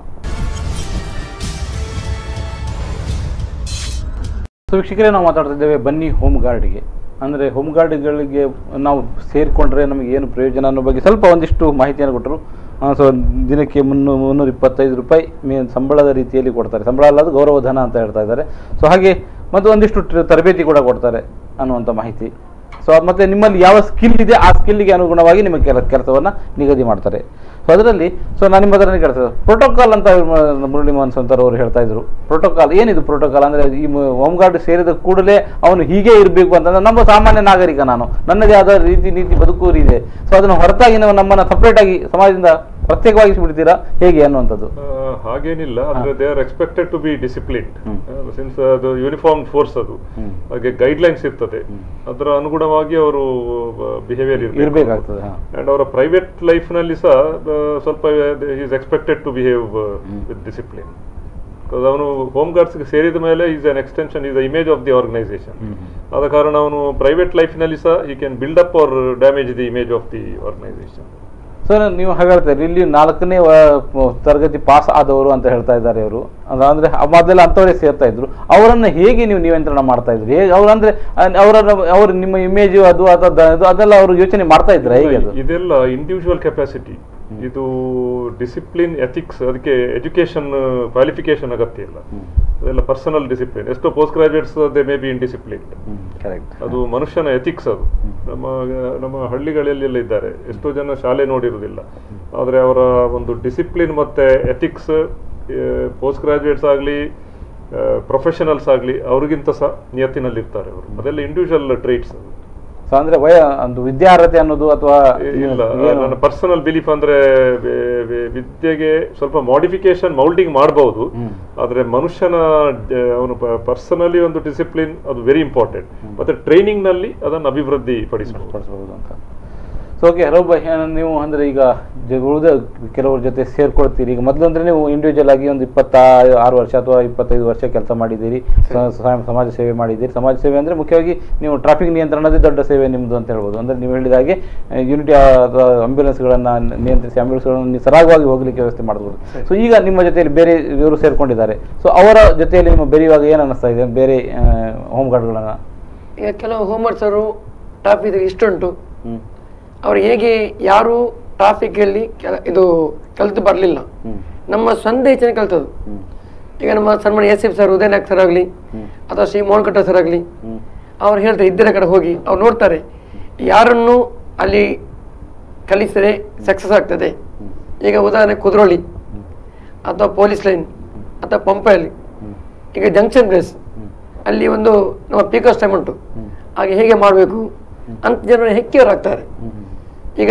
A: ಸೊ ವೀಕ್ಷಕರೇ ನಾವು ಮಾತಾಡ್ತಿದ್ದೇವೆ ಬನ್ನಿ ಹೋಮ್ ಗಾರ್ಡ್ಗೆ ಅಂದರೆ ಹೋಮ್ ಗಾರ್ಡ್ಗಳಿಗೆ ನಾವು ಸೇರಿಕೊಂಡ್ರೆ ನಮಗೆ ಏನು ಪ್ರಯೋಜನ ಅನ್ನೋ ಬಗ್ಗೆ ಸ್ವಲ್ಪ ಒಂದಿಷ್ಟು ಮಾಹಿತಿಯನ್ನು ಕೊಟ್ಟರು ಸೊ ದಿನಕ್ಕೆ ಮುನ್ನೂ ಮುನ್ನೂರ ಇಪ್ಪತ್ತೈದು ರೂಪಾಯಿ ಮೇ ಸಂಬಳದ ರೀತಿಯಲ್ಲಿ ಕೊಡ್ತಾರೆ ಸಂಬಳ ಅಲ್ಲದ ಗೌರವಧನ ಅಂತ ಹೇಳ್ತಾ ಇದ್ದಾರೆ ಸೊ ಹಾಗೆ ಮತ್ತು ಒಂದಿಷ್ಟು ಟ್ರ- ತರಬೇತಿ ಕೂಡ ಕೊಡ್ತಾರೆ ಅನ್ನುವಂಥ ಮಾಹಿತಿ ಸೊ ಮತ್ತೆ ನಿಮ್ಮಲ್ಲಿ ಯಾವ ಸ್ಕಿಲ್ ಇದೆ ಆ ಸ್ಕಿಲ್ಗೆ ಅನುಗುಣವಾಗಿ ನಿಮ್ಮ ಕೆಲ ಕೆಲಸವನ್ನು ನಿಗದಿ ಮಾಡ್ತಾರೆ ಸೊ ಅದರಲ್ಲಿ ಸೊ ನಾನು ನಿಮ್ಮ ಹತ್ರನೇ ಕೇಳ್ತೇನೆ ಪ್ರೋಟೋಕಾಲ್ ಅಂತ ಮ- ಮುರಳಿ ಮೋಹನ್ ಸಂತರ್ ಅವರು ಹೇಳ್ತಾ ಇದ್ರು ಪ್ರೋಟೋಕಾಲ್ ಏನಿದು ಪ್ರೋಟೋಕಾಲ್ ಅಂದರೆ ಈ ಹೋಮ್ ಗಾರ್ಡ್ ಸೇರಿದ ಕೂಡಲೇ ಅವನು ಹೀಗೆ ಇರಬೇಕು ಅಂತಂದ್ರೆ ನಮ್ಮ ಸಾಮಾನ್ಯ ನಾಗರಿಕ ನಾನು ನನ್ನದೇ ಆದ ರೀತಿ ನೀತಿ ಬದುಕು ಇದೆ ಸೊ ಅದನ್ನು ಹೊರತಾಗಿ ನಾವು ನಮ್ಮನ್ನು ಸಪ್ರೇಟ್ ಆಗಿ ಸಮಾಜದಿಂದ ಪ್ರತ್ಯೇಕವಾಗಿಸಿ ಬಿಡ್ತೀರಾ ಹೇಗೆ ಅನ್ನುವಂಥದ್ದು
C: ಆ, ಹಾಗೇನಿಲ್ಲ ಅಂದ್ರೆ they are expected to be discipline
A: ಹ್ಮ್.
C: ಸಿನ್ಸ್ ಅದು ಯೂನಿಫಾರ್ಮ್ ಫೋರ್ಸ್ ಅದು
A: ಹ್ಮ್.
C: ಹಾಗೆ ಗೈಡ್ಲೈನ್ಸ್ ಇರ್ತದೆ ಅದರ ಅನುಗುಣವಾಗಿ ಅವರು ಬಿಹೇವಿಯರ್
A: ಇರಬೇಕಾಗ್ತದೆ ಹಾಂ
C: ಅಂಡ್ ಅವರ ಪ್ರೈವೇಟ್ ಲೈಫ್ ನಲ್ಲಿ ಸಹ ಆ, ಸ್ವಲ್ಪ is expected to behave with discipline because ಅವನು ಹೋಮ್ ಗಾರ್ಡ್ಸ್ಗೆ ಸೇರಿದ ಮೇಲೆ is an extension his image of the organisation ಆದ ಕಾರಣ ಅವನು ಪ್ರೈವೇಟ್ ಲೈಫ್ನಲ್ಲಿ ಸಹ ಈ can build up or damage the image of the organisation
A: sir ನೀವು ಹಾಗಾಡ್ತಾರೆ ಇಲ್ಲಿ ನಾಲ್ಕನೇ ವ- ತರಗತಿ ಪಾಸ್ ಆದವರು ಅಂತ ಹೇಳ್ತಾ ಇದ್ದಾರೆ ಇವರು ಅಂದ್ರೆ ಮೊದಲೆಲ್ಲ ಅಂಥವರೇ ಸೇರ್ತಾ ಇದ್ರು ಅವರನ್ನ ಹೇಗೆ ನೀವು ನಿಯಂತ್ರಣ ಮಾಡ್ತಾ ಇದ್ರಿ ಹೇಗೆ ಅವ್ರಂದ್ರೆ ಅಹ್, ಅವರನ್ನ ಅವ್ರ ನಿಮ್ಮ ಇಮೇಜ್ ಅದು ಅದು ಅದು- ಅದೆಲ್ಲ ಅವರು ಯೋಚನೆ ಮಾಡ್ತಾ ಇದ್ರ ಹೇಗೆ ಅದು
C: ಇದೆಲ್ಲ ಇಂಡಿವಿಜುವಲ್ ಕೆಪಾಸಿಟಿ ಇದು ಡಿಸಿಪ್ಲಿನ್ ಎಥಿಕ್ಸ್ ಅದಕ್ಕೆ ಎಜುಕೇಶನ್ ಕ್ವಾಲಿಫಿಕೇಶನ್ ಅಗತ್ಯ ಇಲ್ಲ ಅದೆಲ್ಲ ಪರ್ಸನಲ್ ಡಿಸಿಪ್ಲಿನ್ ಎಷ್ಟೋ post graduates they may be indiscipline
A: correct
C: ಅದು ಮನುಷ್ಯನ ಎಥಿಕ್ಸ್ ಅದು ನಮ್ಮ ನಮ್ಮ ಹಳ್ಳಿಗಳಲ್ಲೆಲ್ಲ ಇದ್ದಾರೆ ಎಷ್ಟೋ ಜನ ಶಾಲೆ ನೋಡಿರುವುದಿಲ್ಲ ಆದರೆ ಅವರ ಒಂದು ಡಿಸಿಪ್ಲಿನ್ ಮತ್ತೆ ಎಥಿಕ್ಸ್ ಪೋಸ್ಟ್ ಗ್ರಾಜುಯೇಟ್ಸ್ ಆಗಲಿ ಪ್ರೊಫೆಷನಲ್ಸ್ ಆಗಲಿ ಅವ್ರಿಗಿಂತ ಸಹ ನಿಯತ್ತಿನಲ್ಲಿರ್ತಾರೆ ಅವರು ಅದೆಲ್ಲ ಇಂಡಿವಿಜುವಲ್ ಟ್ರೇಟ್ಸ್ ಅದು
A: ಸೊ ಅಂದ್ರೆ ವಯ ಒಂದು ವಿದ್ಯಾರ್ಹತೆ ಅನ್ನೋದು ಅಥವಾ
C: ಇಲ್ಲ
A: ಏನು?
C: ನನ್ನ ಪರ್ಸನಲ್ ಬಿಲೀಫ್ ಅಂದ್ರೆ ವೆ- ವೆ- ವಿದ್ಯೆಗೆ ಸ್ವಲ್ಪ ಮಾಡಿಫಿಕೇಶನ್ ಮೌಲ್ಡಿಂಗ್ ಮಾಡಬಹುದು
A: ಹ್ಮ್.
C: ಆದ್ರೆ ಮನುಷ್ಯನ ಡ- ಅವನು ಪರ್ಸನಲಿ ಒಂದು ಡಿಸಿಪ್ಲಿನ್ ಅದು ವೆರಿ ಇಂಪಾರ್ಟೆಂಟ್ ಮತ್ತೆ ಟ್ರೈನಿಂಗ್ ನಲ್ಲಿ ಅದನ್ನು ಅಭಿವೃದ್ಧಿ ಪಡಿಸಬಹುದು
A: ಪಡಿಸ್ಬೋದು ಅಂತ ಸೊ ಓಕೆ ರೌಬ್ ಭಾಯ್, ಆ, ನೀವು ಅಂದರೆ ಈಗ ಜ- ಉಳಿದ ಕೆಲವ್ರ ಜೊತೆ ಸೇರ್ಕೊಳ್ತೀರಿ ಈಗ ಮೊದಲು ಅಂದರೆ ನೀವು ಇಂಡಿವಿಜುವಲ್ ಆಗಿ ಒಂದು ಇಪ್ಪತ್ತ ಆರು ವರ್ಷ ಅಥವಾ ಇಪ್ಪತ್ತೈದು ವರ್ಷ ಕೆಲಸ ಮಾಡಿದ್ದೀರಿ ಸ- ಸ- ಸಮಾಜ ಸೇವೆ ಮಾಡಿದ್ದೀರಿ ಸಮಾಜ ಸೇವೆ ಅಂದರೆ ಮುಖ್ಯವಾಗಿ ನೀವು ಟ್ರಾಫಿಕ್ ನಿಯಂತ್ರಣದೇ ದೊಡ್ಡ ಸೇವೆ ನಿಮ್ಮದು ಅಂತ ಹೇಳ್ಬೋದು ಅಂದರೆ ನೀವು ಹೇಳಿದ ಹಾಗೆ ಯೂನಿಟಿ ಅಥವಾ ಆಂಬ್ಯುಲೆನ್ಸ್ಗಳನ್ನು ನಿಯಂತ್ರಿಸಿ ಆಂಬ್ಯುಲೆನ್ಸ್ಗಳನ್ನು ಸರಾಗವಾಗಿ ಹೋಗಲಿಕ್ಕೆ ವ್ಯವಸ್ಥೆ ಮಾಡ್ಬೋದು ಸೊ ಈಗ ನಿಮ್ಮ ಜೊತೆಯಲ್ಲಿ ಬೇರೆ ಇವರು ಸೇರ್ಕೊಂಡಿದ್ದಾರೆ ಸೊ ಅವರ ಜೊತೆಯಲ್ಲಿ ನಿಮ್ಮ ಬೆರೆಯುವಾಗ ಏನು ಅನ್ನಿಸ್ತಾ ಇದೆ ಬೇರೆ ಹೋಮ್ ಗಾರ್ಡ್ಗಳನ್ನು
D: ಈಗ ಕೆಲವು ಹೋಮ್ವರ್ಕ್ಸರು ಟ್ರಾಫಿಕ್ ಇಷ್ಟುಂಟು
A: ಹ್ಞೂ
D: ಅವರು ಹೇಗೆ ಯಾರು ಟ್ರಾಫಿಕಲ್ಲಿ ಕೆಲ ಇದು ಕಲಿತು ಬರಲಿಲ್ಲ
A: ಹ್ಞೂ
D: ನಮ್ಮ ಸ್ವಂತ ಇಚ್ಛೆ ಕಲ್ತದ್ದು
A: ಹ್ಞೂ
D: ಈಗ ನಮ್ಮ ಸನ್ಮಾನ S F sir Udayanag sir ಆಗಲಿ
A: ಹ್ಮ್.
D: ಅಥವಾ ಶ್ರೀ ಮೋಹನ್ ಕಟ್ಟ ಸರ್ ಆಗಲಿ
A: ಹ್ಞೂ
D: ಅವ್ರು ಹೇಳ್ತಾರೆ ಇದ್ದರ ಕಡೆ ಹೋಗಿ ಅವ್ರು ನೋಡ್ತಾರೆ ಯಾರನ್ನು ಅಲ್ಲಿ ಕಲಿಸಿದರೆ ಸಕ್ಸಸ್ ಆಗ್ತದೆ ಈಗ ಉದಾಹರಣೆ ಕುದ್ರೋಳಿ ಅಥವಾ ಪೊಲೀಸ್ ಲೈನ್ ಅಥವಾ ಪಂಪಲ್ಲಿ ಈಗ ಜಂಕ್ಷನ್ ಪ್ಲೇಸ್ ಅಲ್ಲಿ ಒಂದು ನಮ್ಮ ಪೀಕರ್ಸ್ ಟೈಮ್ ಉಂಟು ಹಾಗೆ ಹೇಗೆ ಮಾಡಬೇಕು ಅಂತ ಜನರು ಹೆಕ್ಕಿಯವರಾಗ್ತಾರೆ ಈಗ